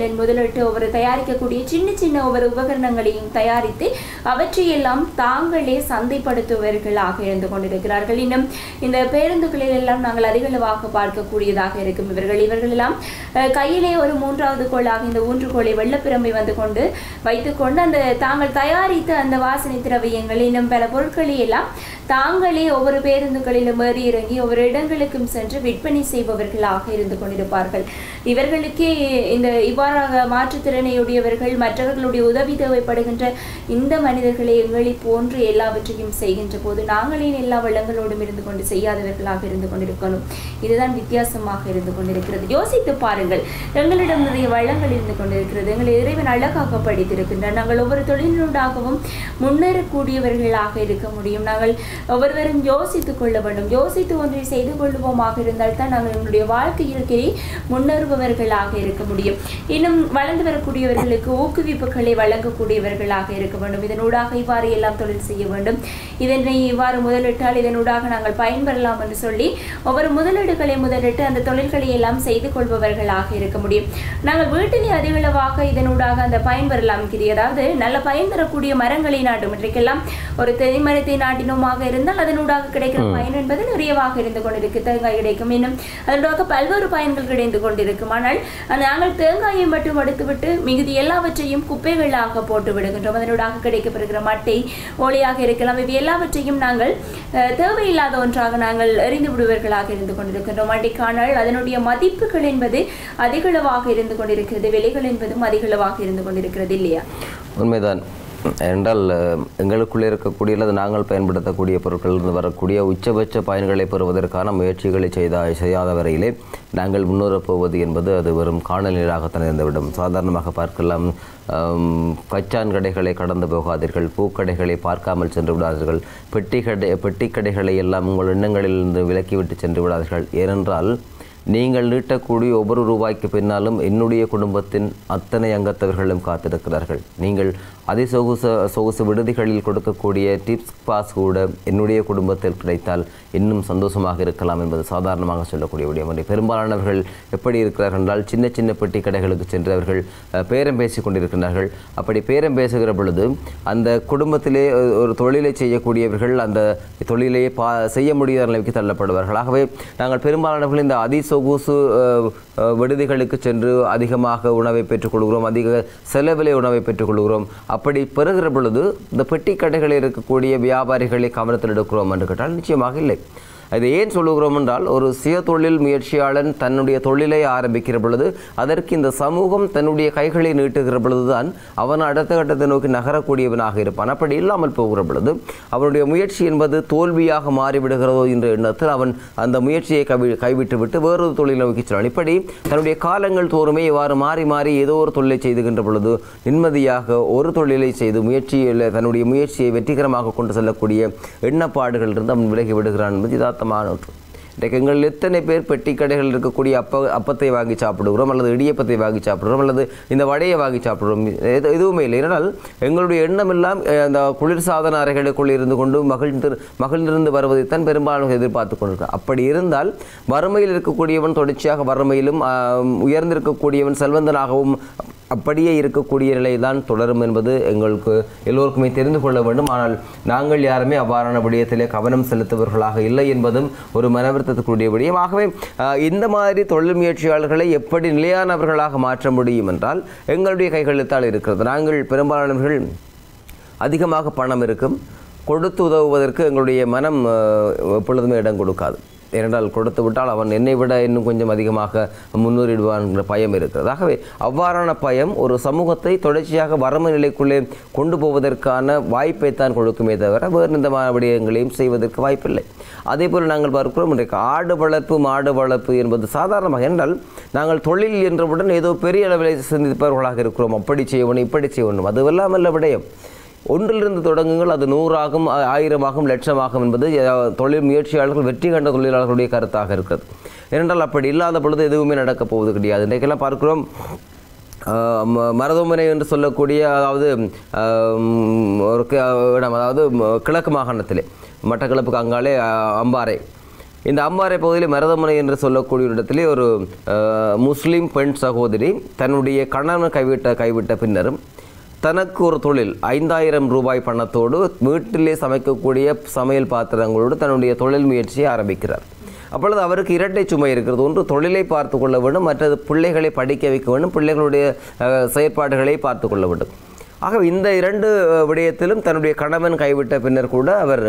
முதல் முதலிட்டு ஒவ்வொரு தயாரிக்கக்கூடிய சின்ன சின்ன ஒவ்வொரு உபகரணங்களையும் தயாரித்து அவற்றையெல்லாம் தாங்களே சந்தைப்படுத்துபவர்களாக இருந்து கொண்டிருக்கிறார்கள் இன்னும் இந்த பேருந்துகளில் எல்லாம் நாங்கள் அதிகளவாக பார்க்கக்கூடியதாக இருக்கும் இவர்கள் இவர்கள் எல்லாம் அஹ், கையிலே ஒரு மூன்றாவது கோளாக இந்த ஊன்றுகோலை வெள்ளப்பிரம்பை வந்து கொண்டு வைத்துக்கொண்டு அந்த தாங்கள் தயாரித்த அந்த வாசனை திரவியங்கள் இன்னும் பல பொருட்களை எல்லாம் தாங்களே ஒவ்வொரு பேருந்துகளிலும் ஏறி இறங்கி ஒவ்வொரு இடங்களுக்கும் சென்று விற்பனை செய்பவர்களாக இருந்து கொண்டிருப்பார்கள் இவர்களுக்கே இந்த இவ்வாறாக மாற்றுத்திறனையுடையவர்கள் மற்றவர்களுடைய உதவி தேவைப்படுகின்ற இந்த மனிதர்களை எங்களை போன்று எல்லாவற்றையும் செய்கின்ற போது நாங்களே எல்லா வளங்களோடும் இருந்து கொண்டு செய்யாதவர்களாக இருந்து கொண்டிருக்கணும் இதுதான் வித்தியாசமாக இருந்து கொண்டிருக்கிறது யோசித்து பாருங்கள் எங்களிடம் நிறைய வளங்கள் இருந்து கொண்டிருக்கிறது எங்களை இறைவன் அழகாக படித்திருக்கின்றார் நாங்கள் ஒவ்வொரு தொழிலூடாகவும் முன்னேறக்கூடியவர்களாக இருக்க முடியும் நாங்கள் ஒவ்வொருவரும் யோசித்துக் கொள்ள வேண்டும் யோசித்து ஒன்றை செய்து கொள்வோமாக இருந்தால் தான் நாங்கள் எங்களுடைய வாழ்க்கையில் கிரி முன்னேறுபவர்களாக இருக்க முடியும் இன்னும் வளர்ந்து வரக்கூடியவர்களுக்கு ஊக்குவிப்புகளை வழங்கக்கூடியவர்களாக இருக்க வேண்டும் இதனூடாக இவ்வாறு எல்லாம் தொழில் செய்ய வேண்டும் இதனை இவ்வாறு முதலிட்டால் இதனூடாக நாங்கள் பயன்பெறலாம் என்று சொல்லி ஒவ்வொரு முதலீடுகளை முதலிட்டு அந்த தொழில்களை எல்லாம் செய்து கொள்பவர்களாக இருக்க முடியும் நாங்கள் வீட்டிலே அதிகளவாக இதனூடாக அந்த பயன்பெறலாம் கிரி அதாவது நல்ல பயன் தரக்கூடிய மரங்களை நாட்டும் இன்றைக்கெல்லாம் ஒரு தென்மரத்தை நாட்டினோமாக இருந்தால் அதனூடாக கிடைக்கிற பயன் என்பது நிறையவாக இருந்து கொண்டிருக்கு தேங்காய் கிடைக்கும் இன்னும் அதனூடாக பல்வேறு பயன்கள் கிடைந்து கொண்டிருக்கும் ஆனால் அந்த நாங்கள் தேங்காயை மட்டும் எடுத்துவிட்டு மிகுதி எல்லாவற்றையும் குப்பைகளாக போட்டு விடுகின்றோம் அதனூடாக கிடைக்கப்படுகிற மட்டை ஓலையாக இருக்கலாம் இவை எல்லாவற்றையும் நாங்கள் அஹ், தேவையில்லாத ஒன்றாக நாங்கள் எறிந்து விடுவர்களாக இருந்து கொண்டிருக்கின்றோம் அன்றைக்கானால் அதனுடைய மதிப்புகள் என்பது அதிகளவாக இருந்து கொண்டிருக்கிறது விலைகள் என்பதும் அதிகளவாக இருந்து கொண்டிருக்கிறது இல்லையா உண்மைதான் என்றால் அஹ், எங்களுக்குள்ளே இருக்கக்கூடிய அல்லது நாங்கள் பயன்படுத்தக்கூடிய பொருட்களிலிருந்து வரக்கூடிய உச்சபட்ச பயன்களை பெறுவதற்கான முயற்சிகளை செய்த செய்யாத வரையிலே நாங்கள் முன்னேறப் போவது என்பது அது வெறும் காணல் நீராகத்தான் இருந்துவிடும் சாதாரணமாக பார்க்கலாம் ஆம், கச்சான் கடைகளை கடந்து போகாதீர்கள் பூக்கடைகளை பார்க்காமல் சென்று விடாதீர்கள் பெட்டி கடை பெட்டி கடைகளை எல்லாம் உங்கள் எண்ணங்களிலிருந்து விலக்கிவிட்டு சென்று விடாதீர்கள் ஏனென்றால் நீங்கள் நீட்டக்கூடிய ஒவ்வொரு ரூபாய்க்கு பின்னாலும் என்னுடைய குடும்பத்தின் அத்தனை அங்கத்தவர்களும் காத்திருக்கிறார்கள் நீங்கள் அதிசொகுசு சொகுசு விடுதிகளில் கொடுக்கக்கூடிய டிப்ஸ் பாஸ் கூட என்னுடைய குடும்பத்தில் கிடைத்தால் இன்னும் சந்தோஷமாக இருக்கலாம் என்பது சாதாரணமாக சொல்லக்கூடிய விடயம் ஒன்று பெரும்பாலானவர்கள் எப்படி இருக்கிறார்கள் என்றால் சின்ன சின்ன பெட்டி கடைகளுக்கு சென்று அவர்கள் அஹ், பேரம் பேசிக் கொண்டிருக்கிறார்கள் அப்படி பேரம் பேசுகிற பொழுது அந்த குடும்பத்திலே ஒரு- ஒரு தொழிலை செய்யக்கூடியவர்கள் அந்த தொழிலையே பா செய்ய முடியாத நிலைக்கு தள்ளப்படுவார்கள் ஆகவே நாங்கள் பெரும்பாலானவர்கள் இந்த அதிசொகுசு அஹ், அஹ், விடுதிகளுக்கு சென்று அதிகமாக உணவை பெற்றுக்கொள்கிறோம் அதிக செலவிலே உணவை பெற்றுக்கொள்கிறோம் அப்படி பெறுகிற பொழுது இந்த பெட்டி கடைகளில் இருக்கக்கூடிய வியாபாரிகளை கவனத்தில் எடுக்கிறோம் என்று கேட்டால் நிச்சயமாக இல்லை அது ஏன் சொல்லுகிறோம் என்றால் ஒரு சுய தொழில் முயற்சியாளன் தன்னுடைய தொழிலை ஆரம்பிக்கிற பொழுது அதற்கு இந்த சமூகம் தன்னுடைய கைகளை நீட்டுகிற பொழுதுதான் அவன் அடுத்த கட்டத்தை நோக்கி நகரக்கூடியவனாக இருப்பான் அப்படி இல்லாமல் போகிற பொழுது அவனுடைய முயற்சி என்பது தோல்வியாக மாறிவிடுகிறதோ என்ற எண்ணத்தில் அவன் அந்த முயற்சியை கவி கைவிட்டு விட்டு வேறொரு தொழிலை நோக்கி செல்வான் இப்படி தன்னுடைய காலங்கள் தோறுமே இவ்வாறு மாறி மாறி ஏதோ ஒரு தொழிலை செய்துகின்ற பொழுது நிம்மதியாக ஒரு தொழிலை செய்து முயற்சியில் தன்னுடைய முயற்சியை வெற்றிகரமாக கொண்டு செல்லக்கூடிய எண்ணப்பாடுகள் இருந்து அவன் விலகி விடுகிறான் என்பது யதார்த்தமான ஒன்று இன்றைக்கு எங்கள் எத்தனை பேர் பெட்டி கடைகள் இருக்கக்கூடிய அப்ப அப்பத்தை வாங்கி சாப்பிடுகிறோம் அல்லது இடியப்பத்தை வாங்கி சாப்பிடுகிறோம் அல்லது இந்த வடையை வாங்கி சாப்பிடுகிறோம் எது எதுவுமே இல்லை ஏனால் எங்களுடைய எண்ணம் எல்லாம் அஹ், அந்த குளிர்சாதன அறைகளுக்குள் இருந்து கொண்டு மகிழ்ந்து மகிழ்ந்திருந்து வருவதைத்தான் பெரும்பாலும் எதிர்பார்த்து கொண்டிருக்கிறோம் அப்படி இருந்தால் வறுமையில் இருக்கக்கூடியவன் தொடர்ச்சியாக வறுமையிலும் ஆஹ், உயர்ந்திருக்கக்கூடியவன் செல்வந்தனாகவும் அப்படியே இருக்கக்கூடிய நிலை தான் தொடரும் என்பது எங்களுக்கு எல்லோருக்குமே தெரிந்து கொள்ள வேண்டும் ஆனால் நாங்கள் யாருமே அவ்வாறான விடயத்திலே கவனம் செலுத்துபவர்களாக இல்லை என்பதும் ஒரு மனவருத்தத்துக்குரிய விடயம் ஆகவே ஆஹ், இந்த மாதிரி தொழில் முயற்சியாளர்களை எப்படி நிலையானவர்களாக மாற்ற முடியும் என்றால் எங்களுடைய கைகளில் தான் இருக்கிறது நாங்கள் பெரும்பாலானவர்கள் அதிகமாக பணம் இருக்கும் கொடுத்து உதவுவதற்கு எங்களுடைய மனம் ஆஹ், எப்பொழுதுமே இடம் கொடுக்காது ஏனென்றால் கொடுத்து விட்டால் அவன் என்னை விட இன்னும் கொஞ்சம் அதிகமாக முன்னேறிடுவான் என்ற பயம் இருக்கிறது ஆகவே அவ்வாறான பயம் ஒரு சமூகத்தை தொடர்ச்சியாக வரம்பு நிலைக்குள்ளே கொண்டு போவதற்கான வாய்ப்பை தான் கொடுக்குமே தவிர வேறு எந்த மா- விடயங்களையும் செய்வதற்கு வாய்ப்பில்லை அதே போல் நாங்கள் பார்க்கிறோம் இன்றைக்கு ஆடு வளர்ப்பு மாடு வளர்ப்பு என்பது சாதாரணமாக என்றால் நாங்கள் தொழில் என்றவுடன் ஏதோ பெரிய அளவில் சிந்திப்பவர்களாக இருக்கிறோம் அப்படி செய்யணும் இப்படி செய்யணும் அதுவெல்லாம் அல்ல விடயம் ஒன்றிலிருந்து தொடங்குங்கள் அது நூறாகும் ஆ- ஆயிரமாகும் லட்சமாகும் என்பது அஹ், தொழில் முயற்சியாளர்கள் வெற்றி கண்ட தொழிலாளர்களுடைய கருத்தாக இருக்கிறது ஏனென்றால் அப்படி இல்லாத பொழுது எதுவுமே நடக்கப் போவது கிடையாது இன்றைக்கெல்லாம் பார்க்கிறோம் ஆஹ் ம- மருதமனை என்று சொல்லக்கூடிய அதாவது ஆஹ் ஒரு க- இடம் அதாவது ம- கிழக்கு மாகாணத்திலே மட்டக்களப்புக்கு அங்காலே ஆஹ் அம்பாறை இந்த அம்பாறை பகுதியில் மருதமனை என்று சொல்லக்கூடிய ஒரு இடத்திலே ஒரு அஹ், முஸ்லிம் பெண் சகோதரி தன்னுடைய கணவன் கைவிட்ட கைவிட்ட பின்னரும் தனக்கு ஒரு தொழில் ஐந்தாயிரம் ரூபாய் பணத்தோடு வீட்டிலே சமைக்கக்கூடிய சமையல் பாத்திரங்களோடு தன்னுடைய தொழில் முயற்சியை ஆரம்பிக்கிறார் அப்பொழுது அவருக்கு இரட்டை சுமை இருக்கிறது ஒன்று தொழிலை பார்த்து கொள்ள வேண்டும் மற்றது பிள்ளைகளை படிக்க வைக்க வேண்டும் பிள்ளைகளுடைய அஹ், செயற்பாடுகளை பார்த்து கொள்ள வேண்டும் ஆகவே இந்த இரண்டு அஹ், விடயத்திலும் தன்னுடைய கணவன் கைவிட்ட பின்னர் கூட அவர்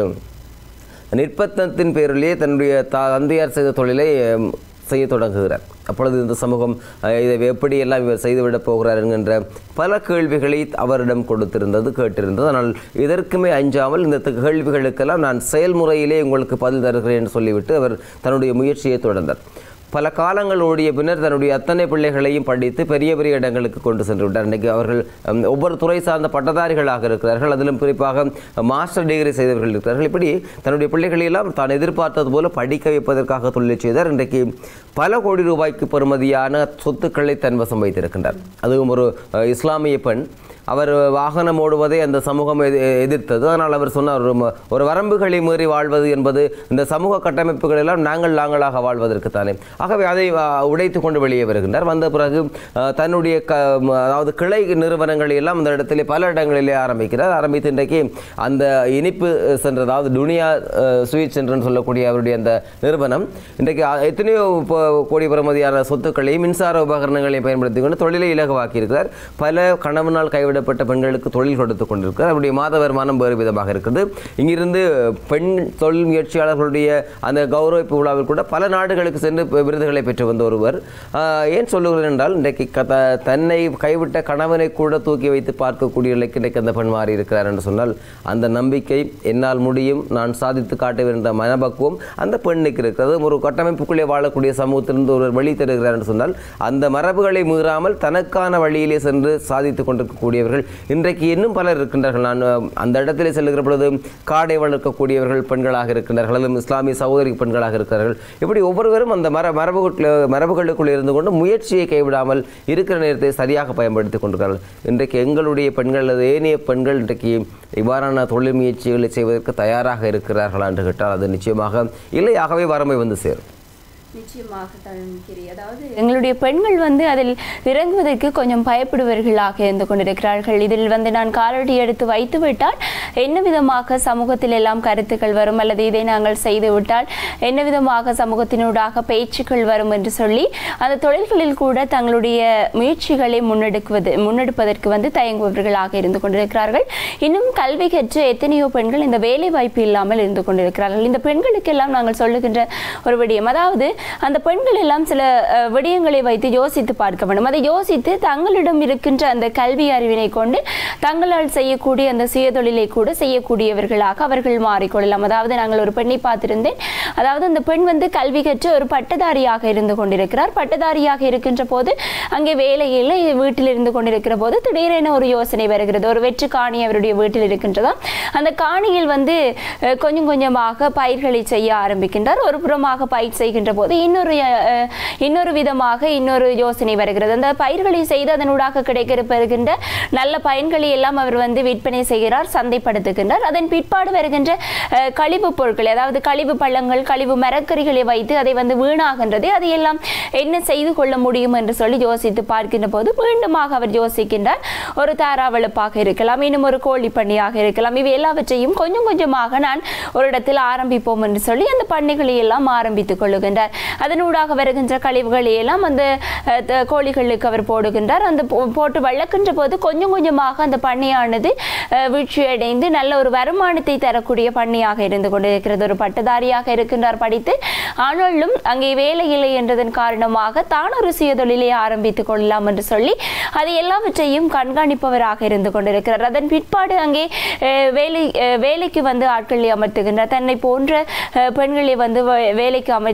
நிர்பந்தத்தின் பேரிலேயே தன்னுடைய தா தந்தையார் செய்த தொழிலை அஹ், செய்ய தொடங்குகிறார் அப்பொழுது இந்த சமூகம் அஹ், இதை எப்படியெல்லாம் இவர் செய்துவிடப் போகிறார் என்கின்ற பல கேள்விகளை அவரிடம் கொடுத்திருந்தது கேட்டிருந்தது ஆனால் இதற்குமே அஞ்சாமல் இந்த த- கேள்விகளுக்கெல்லாம் நான் செயல்முறையிலே உங்களுக்கு பதில் தருகிறேன் என்று சொல்லிவிட்டு அவர் தன்னுடைய முயற்சியை தொடர்ந்தார் பல காலங்கள் ஓடிய பின்னர் தன்னுடைய அத்தனை பிள்ளைகளையும் படித்து பெரிய பெரிய இடங்களுக்கு கொண்டு சென்று விட்டார் இன்றைக்கு அவர்கள் ஹம், ஒவ்வொரு துறை சார்ந்த பட்டதாரிகளாக இருக்கிறார்கள் அதிலும் குறிப்பாக மாஸ்டர் டிகிரி செய்தவர்கள் இருக்கிறார்கள் இப்படி தன்னுடைய பிள்ளைகளை எல்லாம் தான் எதிர்பார்த்தது போல படிக்க வைப்பதற்காக தொழில் செய்தார் இன்றைக்கு பல கோடி ரூபாய்க்கு பெறுமதியான சொத்துக்களை தன்வசம் வைத்திருக்கின்றார் அதுவும் ஒரு அஹ், இஸ்லாமிய பெண் அவர் வாகனம் ஓடுவதை அந்த சமூகம் எதி- எதிர்த்தது ஆனால் அவர் சொன்னார் ஒரு ம- ஒரு வரம்புகளை மீறி வாழ்வது என்பது இந்த சமூக கட்டமைப்புகள் எல்லாம் நாங்கள் நாங்களாக வாழ்வதற்கு தானே ஆகவே அதை ஆ, உடைத்து கொண்டு வெளியே வருகின்றார் வந்த பிறகு ஆ, தன்னுடைய க ம- அதாவது கிளை நிறுவனங்களை எல்லாம் அந்த இடத்திலே பல இடங்களிலே ஆரம்பிக்கிறார் ஆரம்பித்து இன்றைக்கு அந்த இனிப்பு சென்ற அதாவது துனியா ஸ்வீட் சென்டர்னு சொல்லக்கூடிய அவருடைய அந்த நிறுவனம் இன்றைக்கு ஆ, எத்தனையோ ப- கோடி பெறுமதியான சொத்துக்களையும் மின்சார உபகரணங்களையும் பயன்படுத்தி கொண்டு தொழிலை இலகுவாக்கி இருக்கிறார் பல கணவனால் கைவிடப்பட்ட பெண்களுக்கு தொழில் கொடுத்து கொண்டிருக்கிறார் அவருடைய மாத வருமானம் வேறு விதமாக இருக்குது இங்கிருந்து பெண் தொழில் முயற்சியாளர்களுடைய அந்த கௌரவிப்பு விழாவில் கூட பல நாடுகளுக்கு சென்று பெ- விருதுகளை பெற்று வந்த ஒருவர் ஆஹ், ஏன் சொல்லுகிறேன் என்றால் இன்றைக்கு கத தன்னை கைவிட்ட கணவனை கூட தூக்கி வைத்து பார்க்கக்கூடிய நிலைக்கு இன்றைக்கு அந்த பெண் மாறி இருக்கிறார் என்று சொன்னால் அந்த நம்பிக்கை என்னால் முடியும் நான் சாதித்து காட்டுவேன் என்ற மனப்பக்குவம் அந்த பெண்ணுக்கு இருக்கிறது ஒரு கட்டமைப்புக்குள்ளே வாழக்கூடிய சமூகத்திலிருந்து ஒரு வழி தருகிறார் என்று சொன்னால் அந்த மரபுகளை மீறாமல் தனக்கான வழியிலே சென்று சாதித்துக் கொண்டிருக்கக்கூடியவர்கள் இன்றைக்கு இன்னும் பலர் இருக்கின்றார்கள் நான் அஹ், அந்த இடத்திலே செல்லுகிற பொழுது காடை வளர்க்கக்கூடியவர்கள் பெண்களாக இருக்கின்றார்கள் அல்லது இஸ்லாமிய சகோதரி பெண்களாக இருக்கிறார்கள் இப்படி ஒவ்வொருவரும் அந்த மர மரபுக்குள்ள மரபுகளுக்குள் இருந்து கொண்டு முயற்சியை கைவிடாமல் இருக்கிற நேரத்தை சரியாக பயன்படுத்திக் கொண்டிருக்கிறார்கள் இன்றைக்கு எங்களுடைய பெண்கள் அல்லது ஏனைய பெண்கள் இன்றைக்கு இவ்வாறான தொழில் முயற்சிகளை செய்வதற்கு தயாராக இருக்கிறார்களா என்று கேட்டால் அது நிச்சயமாக இல்லை ஆகவே வறுமை வந்து சேரும் நிச்சயமாக தன்கிரி அதாவது எங்களுடைய பெண்கள் வந்து அதில் இறங்குவதற்கு கொஞ்சம் பயப்படுபவர்களாக இருந்து கொண்டிருக்கிறார்கள் இதில் வந்து நான் காலடி எடுத்து வைத்து விட்டால் என்ன விதமாக சமூகத்தில் எல்லாம் கருத்துக்கள் வரும் அல்லது இதை நாங்கள் செய்து விட்டால் என்ன விதமாக சமூகத்தினூடாக பேச்சுக்கள் வரும் என்று சொல்லி அந்த தொழில்களில் கூட தங்களுடைய முயற்சிகளை முன்னெடுக்குவது முன்னெடுப்பதற்கு வந்து தயங்குபவர்களாக இருந்து கொண்டிருக்கிறார்கள் இன்னும் கல்வி கற்ற எத்தனையோ பெண்கள் இந்த வேலை வாய்ப்பு இல்லாமல் இருந்து கொண்டிருக்கிறார்கள் இந்த பெண்களுக்கெல்லாம் நாங்கள் சொல்லுகின்ற ஒரு விடயம் அதாவது அந்த பெண்கள் எல்லாம் சில அஹ், விடயங்களை வைத்து யோசித்து பார்க்க வேண்டும் அதை யோசித்து தங்களிடம் இருக்கின்ற அந்த கல்வி அறிவினை கொண்டு தங்களால் செய்யக்கூடிய அந்த சுயதொழிலை கூட செய்யக்கூடியவர்களாக அவர்கள் மாறிக்கொள்ளலாம் அதாவது நாங்கள் ஒரு பெண்ணை பார்த்திருந்தேன் அதாவது அந்த பெண் வந்து கல்வி கற்ற ஒரு பட்டதாரியாக இருந்து கொண்டிருக்கிறார் பட்டதாரியாக இருக்கின்ற போது அங்கே வேலையில் வீட்டில் இருந்து கொண்டிருக்கிற போது திடீரென ஒரு யோசனை வருகிறது ஒரு வெற்று காணி அவருடைய வீட்டில் இருக்கின்றதாம் அந்த காணியில் வந்து அஹ், கொஞ்சம் கொஞ்சமாக பயிர்களை செய்ய ஆரம்பிக்கின்றார் ஒரு புறமாக பயிர் செய்கின்ற போது இன்னொரு அஹ், இன்னொரு விதமாக இன்னொரு யோசனை வருகிறது அந்த பயிர்களை செய்து அதனூடாக கிடைக்கப்பெறுகின்ற நல்ல பயன்களை எல்லாம் அவர் வந்து விற்பனை செய்கிறார் சந்தைப்படுத்துகின்றார் அதன் பிற்பாடு வருகின்ற அஹ், கழிவுப் பொருட்கள் அதாவது கழிவு பள்ளங்கள் கழிவு மரக்கறிகளை வைத்து அதை வந்து வீணாகின்றது அதையெல்லாம் என்ன செய்து கொள்ள முடியும் என்று சொல்லி யோசித்து பார்க்கின்ற போது மீண்டுமாக அவர் யோசிக்கின்றார் ஒரு தாராவளப்பாக இருக்கலாம் இன்னும் ஒரு கோழி பண்ணையாக இருக்கலாம் இவை எல்லாவற்றையும் கொஞ்சம் கொஞ்சமாக நான் ஒரு இடத்தில் ஆரம்பிப்போம் என்று சொல்லி அந்த பண்ணைகளை எல்லாம் ஆரம்பித்துக் கொள்ளுகின்றார் அதனூடாக வருகின்ற கழிவுகளை எல்லாம் அந்த அஹ், த- கோழிகளுக்கு அவர் போடுகின்றார் அந்த போ- போட்டு வளர்க்கின்ற போது கொஞ்சம் கொஞ்சமாக அந்த பண்ணையானது அஹ், வீழ்ச்சியடைந்து நல்ல ஒரு வருமானத்தை தரக்கூடிய பண்ணையாக இருந்து கொண்டிருக்கிறது ஒரு பட்டதாரியாக இருக்கின்றார் படித்து ஆனாலும் அங்கே வேலை இல்லை என்றதன் காரணமாக தான் ஒரு சுயதொழிலை ஆரம்பித்துக் கொள்ளலாம் என்று சொல்லி அது எல்லாவற்றையும் கண்காணிப்பவராக இருந்து கொண்டிருக்கிறார் அதன் பிற்பாடு அங்கே அஹ், வேலை அஹ், வேலைக்கு வந்து ஆட்களை அமர்த்துகின்றார் தன்னை போன்ற அஹ், பெண்களை வந்து வே- வேலைக்கு அமர்த்தி அங்கே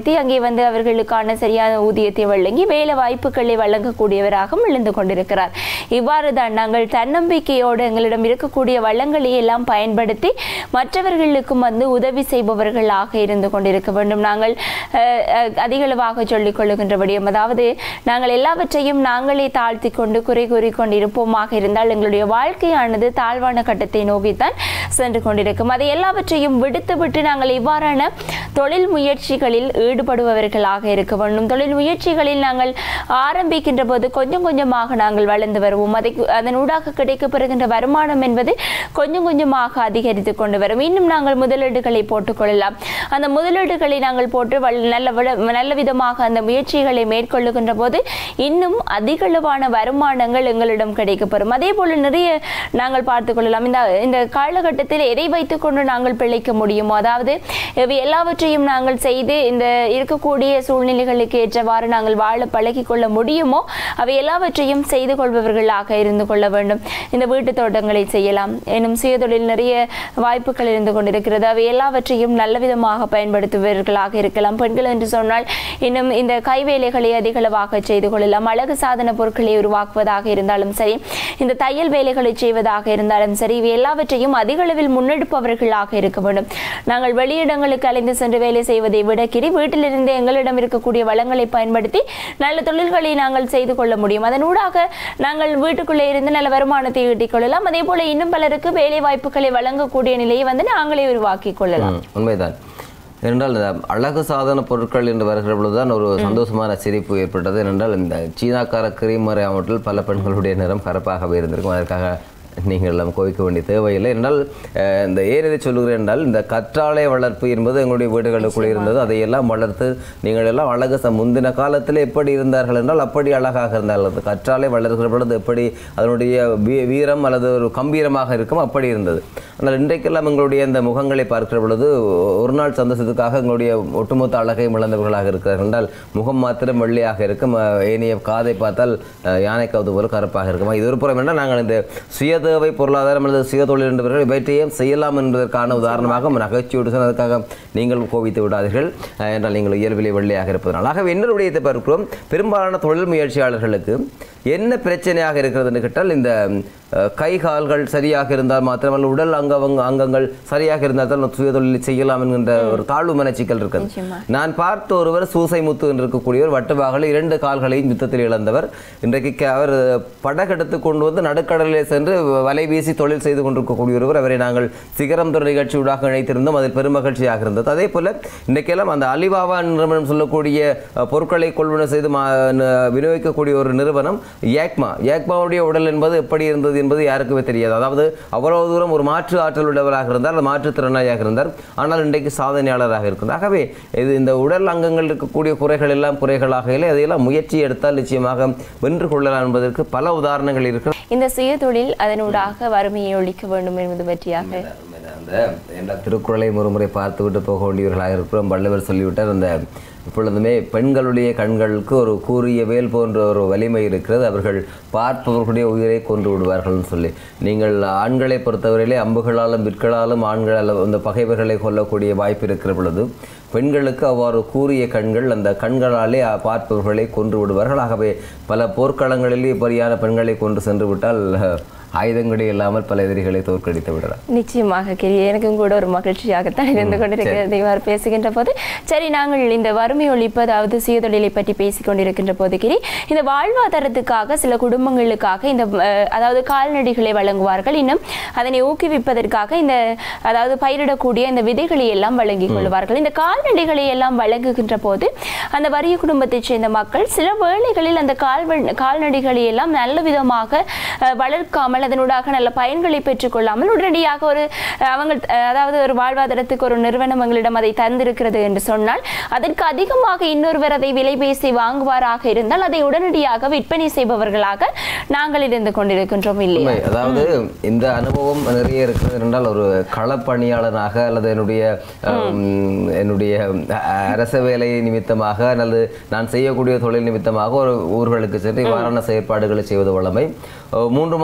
வந்து அவர்களுக்கான சரியான ஊதியத்தை வழங்கி வேலை வாய்ப்புகளை வழங்கக்கூடியவராகவும் எழுந்து கொண்டிருக்கிறார் இவ்வாறு தான் நாங்கள் தன்னம்பிக்கையோடு எங்களிடம் இருக்கக்கூடிய வளங்களை எல்லாம் பயன்படுத்தி மற்றவர்களுக்கும் வந்து உதவி செய்பவர்களாக இருந்து கொண்டிருக்க வேண்டும் நாங்கள் அஹ், அஹ், அதிகளவாக சொல்லிக் கொள்ளுகின்றபடியும் அதாவது நாங்கள் எல்லாவற்றையும் நாங்களே தாழ்த்தி கொண்டு குறை கூறி கொண்டு இருப்போமாக இருந்தால் எங்களுடைய வாழ்க்கையானது தாழ்வான கட்டத்தை நோக்கித்தான் சென்று கொண்டிருக்கும் அதை எல்லாவற்றையும் விடுத்துவிட்டு நாங்கள் இவ்வாறான தொழில் முயற்சிகளில் ஈடுபடுபவர்களாக இருக்க வேண்டும் தொழில் முயற்சிகளில் நாங்கள் ஆரம்பிக்கின்ற போது கொஞ்சம் கொஞ்சமாக நாங்கள் வளர்ந்து வருவோம் அதை அதன் ஊடாக கிடைக்கப்பெறுகின்ற வருமானம் என்பது கொஞ்சம் கொஞ்சமாக அதிகரித்து கொண்டு வரும் இன்னும் நாங்கள் முதலீடுகளை போட்டுக்கொள்ளலாம் அந்த முதலீடுகளை நாங்கள் போட்டு வல்- நல்ல விட- நல்ல விதமாக அந்த முயற்சிகளை மேற்கொள்ளுகின்ற போது இன்னும் அதிகளவான வருமானங்கள் எங்களிடம் கிடைக்கப்பெறும் அதே போல நிறைய நாங்கள் பார்த்துக் கொள்ளலாம் இந்த இந்த காலகட்டத்தில் எதை வைத்துக்கொண்டு நாங்கள் பிழைக்க முடியுமோ அதாவது இவை எல்லாவற்றையும் நாங்கள் செய்து இந்த இருக்கக்கூடிய சூழ்நிலைகளுக்கு ஏற்றவாறு நாங்கள் வாழ பழகிக் கொள்ள முடியுமோ அவை எல்லாவற்றையும் செய்து கொள்பவர்களாக இருந்து கொள்ள வேண்டும் இந்த வீட்டு தோட்டங்களை செய்யலாம் எனும் சுயதொழில் நிறைய வாய்ப்புகள் இருந்து கொண்டிருக்கிறது அவை எல்லாவற்றையும் நல்ல விதமாக பயன்படுத்துபவர்களாக இருக்கலாம் பெண்கள் என்று சொன்னால் இன்னும் இந்த கைவேலைகளை அதிகளவாக செய்து கொள்ளலாம் அழகு சாதன பொருட்களை உருவாக்குவதாக இருந்தாலும் சரி இந்த தையல் வேலைகளை செய்வதாக இருந்தாலும் சரி இவை எல்லாவற்றையும் அதிக அளவில் முன்னெடுப்பவர்களாக இருக்க வேண்டும் நாங்கள் வெளியிடங்களுக்கு அலைந்து சென்று வேலை செய்வதை விட கிரி வீட்டிலிருந்து எங்களிடம் இருக்கக்கூடிய வளங்களை பயன்படுத்தி நல்ல தொழில்களை நாங்கள் செய்து கொள்ள முடியும் அதனூடாக நாங்கள் வீட்டுக்குள்ளே இருந்து நல்ல வருமானத்தை ஈட்டிக் கொள்ளலாம் அதே போல இன்னும் பலருக்கு வேலை வாய்ப்புகளை வழங்கக்கூடிய நிலையை வந்து நாங்களே உருவாக்கி கொள்ளலாம் ம், உண்மைதான் ஏனென்றால் இந்த அழகு சாதன பொருட்கள் என்று வருகிற பொழுதுதான் ஒரு சந்தோஷமான சிரிப்பு ஏற்பட்டது ஏனென்றால் இந்த சீனாக்கார கிரீம் மறையாமட்டில் பல பெண்களுடைய நிறம் கருப்பாகவே இருந்திருக்கும் அதற்காக நீங்கள் எல்லாம் கோவிக்க வேண்டிய தேவையில்லை என்றால் அஹ், இந்த ஏன் இதை சொல்லுகிறேன் என்றால் இந்த கற்றாழை வளர்ப்பு என்பது எங்களுடைய வீடுகளுக்குள்ளே இருந்தது அதையெல்லாம் வளர்த்து நீங்கள் எல்லாம் அழகு ச- முந்தின காலத்தில் எப்படி இருந்தார்கள் என்றால் அப்படி அழகாக இருந்தார்கள் அந்த கற்றாழை வளர்கிற பொழுது எப்படி அதனுடைய வீ- வீரம் அல்லது ஒரு கம்பீரமாக இருக்கும் அப்படி இருந்தது ஆனால் இன்றைக்கெல்லாம் எங்களுடைய இந்த முகங்களை பார்க்கிற பொழுது ஒரு நாள் சந்தோஷத்துக்காக எங்களுடைய ஒட்டுமொத்த அழகையும் இழந்தவர்களாக இருக்கிறார்கள் என்றால் முகம் மாத்திரம் வெள்ளையாக இருக்கும் அஹ், ஏனைய காதை பார்த்தால் அஹ், யானை காது போல கருப்பாக இருக்குமா இது ஒரு புறம் என்றால் நாங்கள் இந்த சுயதேவை பொருளாதாரம் அல்லது சுயதொழில் என்பவர்கள் இவற்றையும் செய்யலாம் என்பதற்கான உதாரணமாக நகைச்சுவோடு சொன்னதற்காக நீங்கள் கோபித்து விடாதீர்கள் அஹ், என்றால் நீங்கள் இயல்பிலே வெள்ளையாக இருப்பதனால் ஆகவே என்ன விடயத்தை பார்க்கிறோம் பெரும்பாலான தொழில் முயற்சியாளர்களுக்கு என்ன பிரச்சனையாக இருக்கிறது என்று கேட்டால் இந்த அஹ், கை கால்கள் சரியாக இருந்தால் மாத்திரமல்ல உடல் அங்கவங்க அங்கங்கள் சரியாக இருந்தால் தான் சுயதொழில் செய்யலாம் என்கின்ற ஒரு தாழ்வு மனச்சிக்கல் இருக்கிறது நிச்சயமா. நான் பார்த்த ஒருவர் சூசை முத்து என்று இருக்கக்கூடியவர் வட்டவாகல இரண்டு கால்களையும் யுத்தத்தில் இழந்தவர் இன்றைக்கு க- அவர் படகெடுத்து கொண்டு வந்து நடுக்கடலிலே சென்று வலை வீசி தொழில் செய்து கொண்டிருக்கக்கூடிய ஒருவர் அவரை நாங்கள் சிகரம் துறை நிகழ்ச்சியூடாக இணைத்திருந்தோம் அதில் பெருமகிழ்ச்சியாக இருந்தது அதே போல இன்றைக்கெல்லாம் அந்த அலிபாபா நிறுவனம் சொல்லக்கூடிய அஹ், பொருட்களை கொள்வன செய்து மா- ந- விநியோகிக்கக்கூடிய ஒரு நிறுவனம் ஏக்மா ஏக்மாவுடைய உடல் என்பது எப்படி இருந்தது என்பது யாருக்குமே தெரியாது அதாவது அவ்வளவு தூரம் ஒரு மாற்று ஆற்றல் உள்ளவராக இருந்தார் அல்லது மாற்றுத்திறனாளியாக இருந்தார் ஆனால் இன்றைக்கு சாதனையாளராக இருக்கிறார் ஆகவே இது இந்த உடல் அங்கங்கள் இருக்கக்கூடிய குறைகள் எல்லாம் குறைகளாக இல்லை அதையெல்லாம் முயற்சி எடுத்தால் நிச்சயமாக வென்று கொள்ளலாம் என்பதற்கு பல உதாரணங்கள் இருக்கு இந்த சுயதொழில் அதனூடாக வறுமையை ஒழிக்க வேண்டும் என்பது பற்றியாக அந்த எல்லா திருக்குறளை ஒரு முறை பார்த்து விட்டு போக வேண்டியவர்களாக இருக்கிறோம் வள்ளுவர் சொல்லிவிட்டார் அந்த இப்பொழுதுமே பெண்களுடைய கண்களுக்கு ஒரு கூறிய வேல் போன்ற ஒரு வலிமை இருக்கிறது அவர்கள் பார்ப்பவர்களுடைய உயிரை கொன்று விடுவார்கள்னு சொல்லி நீங்கள் ஆண்களை பொறுத்தவரையிலே அம்புகளாலும் விற்களாலும் ஆண்களால் அந்த பகைவர்களை கொல்லக்கூடிய வாய்ப்பு இருக்கிற பொழுது பெண்களுக்கு அவ்வாறு கூறிய கண்கள் அந்த கண்களாலே அ- பார்ப்பவர்களை கொன்று விடுவார்கள் ஆகவே பல போர்க்களங்களிலே இப்படியான பெண்களை கொண்டு சென்று விட்டால் அஹ், ஆயுதங்களே இல்லாமல் பல எதிரிகளை தோற்கடித்து விடலாம் நிச்சயமாக கிரி எனக்கும் கூட ஒரு மகிழ்ச்சியாகத்தான் இருந்து கொண்டிருக்கிறது இவ்வாறு பேசுகின்ற போது சரி நாங்கள் இந்த வறுமை ஒழிப்பு அதாவது சுயதொழிலை பற்றி பேசிக் கொண்டிருக்கின்ற போது கிரி இந்த வாழ்வாதாரத்துக்காக சில குடும்பங்களுக்காக இந்த அஹ், அதாவது கால்நடைகளை வழங்குவார்கள் இன்னும் அதனை ஊக்குவிப்பதற்காக இந்த அதாவது பயிரிடக்கூடிய இந்த விதைகளை எல்லாம் வழங்கிக் கொள்வார்கள் இந்த கால்நடைகளை எல்லாம் வழங்குகின்ற போது அந்த வறிய குடும்பத்தைச் சேர்ந்த மக்கள் சில வேளைகளில் அந்த கால் கால்நடைகளை எல்லாம் நல்ல விதமாக அஹ், வளர்க்காமல் அதனூடாக நல்ல பயன்களை பெற்றுக்கொள்ளாமல் உடனடியாக ஒரு அஹ், அவங்க அஹ், அதாவது ஒரு வாழ்வாதாரத்துக்கு ஒரு நிறுவனம் எங்களிடம் அதை தந்திருக்கிறது என்று சொன்னால் அதற்கு அதிகமாக இன்னொருவர் அதை விலை பேசி வாங்குவாராக இருந்தால் அதை உடனடியாக விற்பனை செய்பவர்களாக நாங்கள் இருந்து கொண்டிருக்கின்றோம் இல்லையா உண்மை அதாவது இந்த அனுபவம் நிறைய இருக்கிறது என்றால் ஒரு களப்பணியாளனாக அல்லது என்னுடைய அம், என்னுடைய அ- அரச வேலை நிமித்தமாக அல்லது நான் செய்யக்கூடிய தொழில் நிமித்தமாக ஒரு ஊர்களுக்கு சென்று இவ்வாறான செயற்பாடுகளை செய்வது வழமை அஹ், மூன்று மாதங்களுக்கு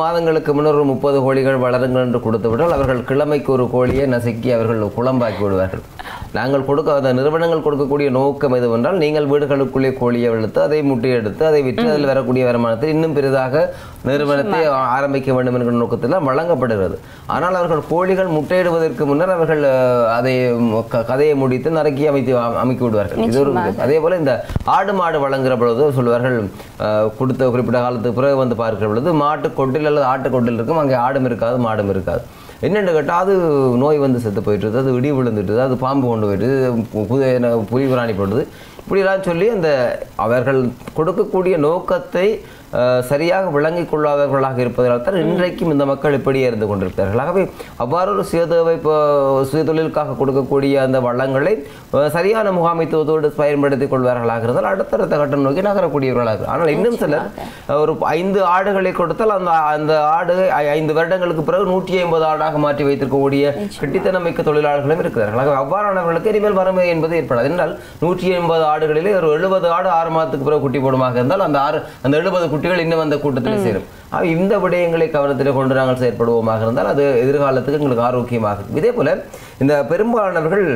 நாட்களுக்கு முன்னர் ஒரு முப்பது கோழிகள் வளருங்கள் என்று கொடுத்து விட்டால் அவர்கள் கிழமைக்கு ஒரு கோழியை நசுக்கி அவர்கள் குழம்பாக்கி விடுவார்கள் நாங்கள் கொடுக்க அந்த நிறுவனங்கள் கொடுக்கக்கூடிய நோக்கம் எதுவென்றால் நீங்கள் வீடுகளுக்குள்ளே கோழியை வளர்த்து அதை முட்டையெடுத்து அதை விற்று அதில் வரக்கூடிய வருமானத்தை இன்னும் பெரிதாக நிறுவனத்தை ஆரம்பிக்க வேண்டும் என்கிற நோக்கத்தில் வழங்கப்படுகிறது ஆனால் அவர்கள் கோழிகள் முட்டையிடுவதற்கு முன்னர் அவர்கள் அஹ், அதை ம், க- கதையை முடித்து நறுக்கி அமைத்து அமைக்கி விடுவார்கள் இது ஒரு அதே போல இந்த ஆடு மாடு வழங்குற பொழுது சொல்வார்கள் அஹ், கொடுத்த குறிப்பிட்ட காலத்துக்கு பிறகு வந்து பார்க்கிற பொழுது மாட்டு கொட்டில் அல்லது ஆட்டு கொட்டில் இருக்கும் அங்கே ஆடும் இருக்காது மாடும் இருக்காது என்னென்னு கேட்டால் அது நோய் வந்து செத்து போயிட்டுது அது இடி விழுந்துட்டுது அது பாம்பு கொண்டு போயிட்டுது பு- புது என்ன புலி பிராணி போடுது இப்படிலாம் சொல்லி அந்த அவர்கள் கொடுக்கக்கூடிய நோக்கத்தை அஹ், சரியாக விளங்கிக் கொள்ளாதவர்களாக இருப்பதால் தான் இன்றைக்கும் இந்த மக்கள் இப்படியே இருந்து கொண்டிருக்கிறார்கள் ஆகவே அவ்வாறு ஒரு சுயதேவை இப்போ சுயதொழிலுக்காக கொடுக்கக்கூடிய அந்த வளங்களை அஹ், சரியான முகாமைத்துவத்தோடு பயன்படுத்திக் கொள்வார்களாக இருந்தால் அடுத்தடுத்த கட்டம் நோக்கி நகரக்கூடியவர்களாக இருக்கும். ஆனால் இன்னும் சிலர் அஹ், ஒரு ஐந்து ஆடுகளை கொடுத்தால் அந்த அந்த ஆடு ஐ- ஐந்து வருடங்களுக்கு பிறகு நூற்றி ஐம்பது ஆடாக மாற்றி வைத்திருக்கக்கூடிய கெட்டித்தனமிக்க தொழிலாளர்களும் இருக்கிறார்கள் ஆகவே அவ்வாறானவர்களுக்கு இனிமேல் வறுமை என்பது ஏற்படாது என்றால் நூற்றி ஐம்பது ஆடுகளிலே ஒரு எழுபது ஆடு ஆறு மாதத்துக்கு பிறகு குட்டி போடுமாக இருந்தால் அந்த ஆறு அந்த எழுபது குட்டிகள் இன்னும் அந்த கூட்டத்தில் சேரும் ஆக இந்த விடயங்களை கவனத்தில் கொண்டு நாங்கள் செயற்படுவோமாக இருந்தால் அது எதிர்காலத்துக்கு எங்களுக்கு ஆரோக்கியமாக இருக்கும். இதே போல இந்த பெரும்பாலானவர்கள்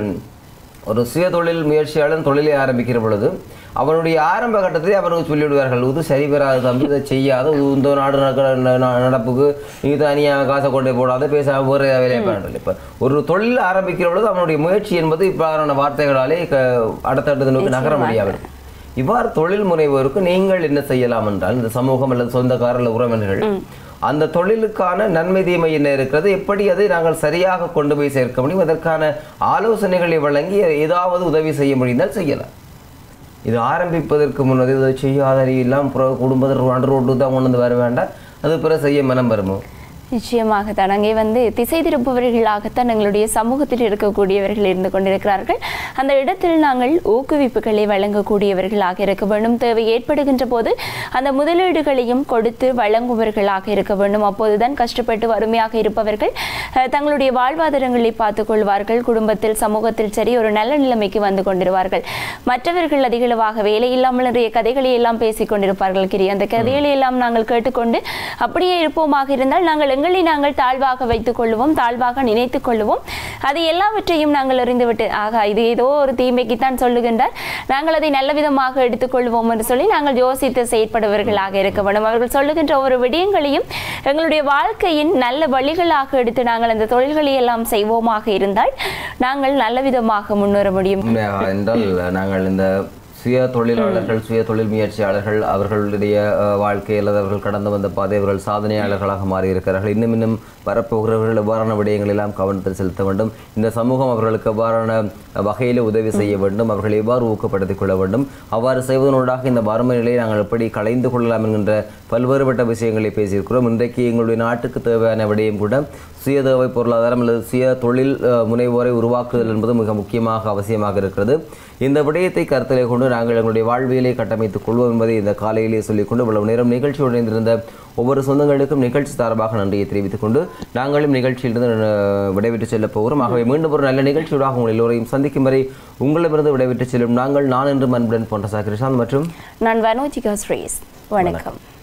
ஒரு சுய தொழில் முயற்சியாளன் தொழிலை ஆரம்பிக்கிற பொழுது அவனுடைய ஆரம்ப கட்டத்திலே அவனுக்கு சொல்லிவிடுவார்கள் இது சரி பெறாது தம்பி இதை செய்யாத இது இந்த நாடு நடக்கிற ந- ந- நடப்புக்கு நீ தனியாக காசை கொண்டு போடாத பேசாம வேறு வேலையை பண்ணல இப்போ ஒரு தொழில் ஆரம்பிக்கிற பொழுது அவனுடைய முயற்சி என்பது இவ்வாறான வார்த்தைகளாலே க- அடுத்தடுத்த நோக்கி நகர முடியாது இவ்வாறு தொழில் முனைவோருக்கு நீங்கள் என்ன செய்யலாம் என்றால் இந்த சமூகம் அல்லது சொந்தக்காரர் அல்லது உறவினர்கள் அந்த தொழிலுக்கான நன்மை தீமை என்ன இருக்கிறது எப்படி அதை நாங்கள் சரியாக கொண்டு போய் சேர்க்க முடியும் அதற்கான ஆலோசனைகளை வழங்கி ஏதாவது உதவி செய்ய முடிந்தால் செய்யலாம் இது ஆரம்பிப்பதற்கு முன்னது இதை செய்யாத எல்லாம் பிறகு குடும்பத்தில் ரெண்டு ரோட்டு தான் கொண்டு வந்து வர வேண்டாம் அது பிறகு செய்ய மனம் வருமோ நிச்சயமாக தான் அங்கே வந்து திசை திருப்புவர்களாகத்தான் எங்களுடைய சமூகத்தில் இருக்கக்கூடியவர்கள் இருந்து கொண்டிருக்கிறார்கள் அந்த இடத்தில் நாங்கள் ஊக்குவிப்புகளை வழங்கக்கூடியவர்களாக இருக்க வேண்டும் தேவை ஏற்படுகின்ற போது அந்த முதலீடுகளையும் கொடுத்து வழங்குபவர்களாக இருக்க வேண்டும் அப்போதுதான் கஷ்டப்பட்டு வறுமையாக இருப்பவர்கள் அஹ், தங்களுடைய வாழ்வாதாரங்களை பார்த்துக் கொள்வார்கள் குடும்பத்தில் சமூகத்தில் சரி ஒரு நல்ல நிலைமைக்கு வந்து கொண்டிருவார்கள் மற்றவர்கள் அதிகளவாக வேலை இல்லாமல் நிறைய கதைகளை எல்லாம் பேசிக் கொண்டிருப்பார்கள் கிரி அந்த கதைகளை எல்லாம் நாங்கள் கேட்டுக்கொண்டு அப்படியே இருப்போமாக இருந்தால் நாங்கள் எங்களை நாங்கள் தாழ்வாக வைத்துக் கொள்வோம் தாழ்வாக நினைத்துக் கொள்வோம் அது எல்லாவற்றையும் நாங்கள் அறிந்துவிட்டு ஆகா இது ஏதோ ஒரு தீமைக்குத்தான் சொல்லுகின்றார் நாங்கள் அதை நல்ல விதமாக எடுத்துக்கொள்வோம் என்று சொல்லி நாங்கள் யோசித்து செயற்படுபவர்களாக இருக்க வேண்டும் அவர்கள் சொல்லுகின்ற ஒவ்வொரு விடயங்களையும் எங்களுடைய வாழ்க்கையின் நல்ல வழிகளாக எடுத்து நாங்கள் அந்த தொழில்களை எல்லாம் செய்வோமாக இருந்தால் நாங்கள் நல்ல விதமாக முன்னேற முடியும் உண்மையாக என்றால் நாங்கள் இந்த சுய தொழிலாளர்கள் சுய தொழில் முயற்சியாளர்கள் அவர்களுடைய அஹ், வாழ்க்கை அல்லது அவர்கள் கடந்து வந்த பாதை அவர்கள் சாதனையாளர்களாக மாறி இருக்கிறார்கள் இன்னும் இன்னும் வரப்போகிறவர்கள் எவ்வாறான விடயங்கள் எல்லாம் கவனத்தில் செலுத்த வேண்டும் இந்த சமூகம் அவர்களுக்கு எவ்வாறான வகையில் உதவி செய்ய வேண்டும் அவர்களை எவ்வாறு ஊக்கப்படுத்திக் கொள்ள வேண்டும் அவ்வாறு செய்வதனூடாக இந்த வறுமை நிலையை நாங்கள் எப்படி களைந்து கொள்ளலாம் என்கின்ற பல்வேறுபட்ட விஷயங்களை பேசியிருக்கிறோம் இன்றைக்கு எங்களுடைய நாட்டுக்கு தேவையான விடயம் கூட சுயதேவை பொருளாதாரம் அல்லது சுய தொழில் அஹ், முனைவோரை உருவாக்குதல் என்பது மிக முக்கியமாக அவசியமாக இருக்கிறது இந்த விடயத்தை கருத்திலே கொண்டு நாங்கள் எங்களுடைய வாழ்வியலை கட்டமைத்துக் கொள்வோம் என்பதை இந்த காலையிலே சொல்லிக்கொண்டு இவ்வளவு நேரம் நிகழ்ச்சியோடு இணைந்திருந்த ஒவ்வொரு சொந்தங்களுக்கும் நிகழ்ச்சி சார்பாக நன்றியை தெரிவித்துக் கொண்டு நாங்களும் நிகழ்ச்சியிலிருந்து அஹ், விடைபெற்று செல்லப் போகிறோம் ஆகவே மீண்டும் ஒரு நல்ல நிகழ்ச்சியோடாக உங்கள் எல்லோரையும் சந்திக்கும் வரை உங்களிடமிருந்து விடைபெற்று செல்லும் நாங்கள் நான் என்று அன்புடன் போன்ற சாக்கிரிஷாந்த் மற்றும் நான் வனோஜிகா ஸ்ரீஸ் வணக்கம்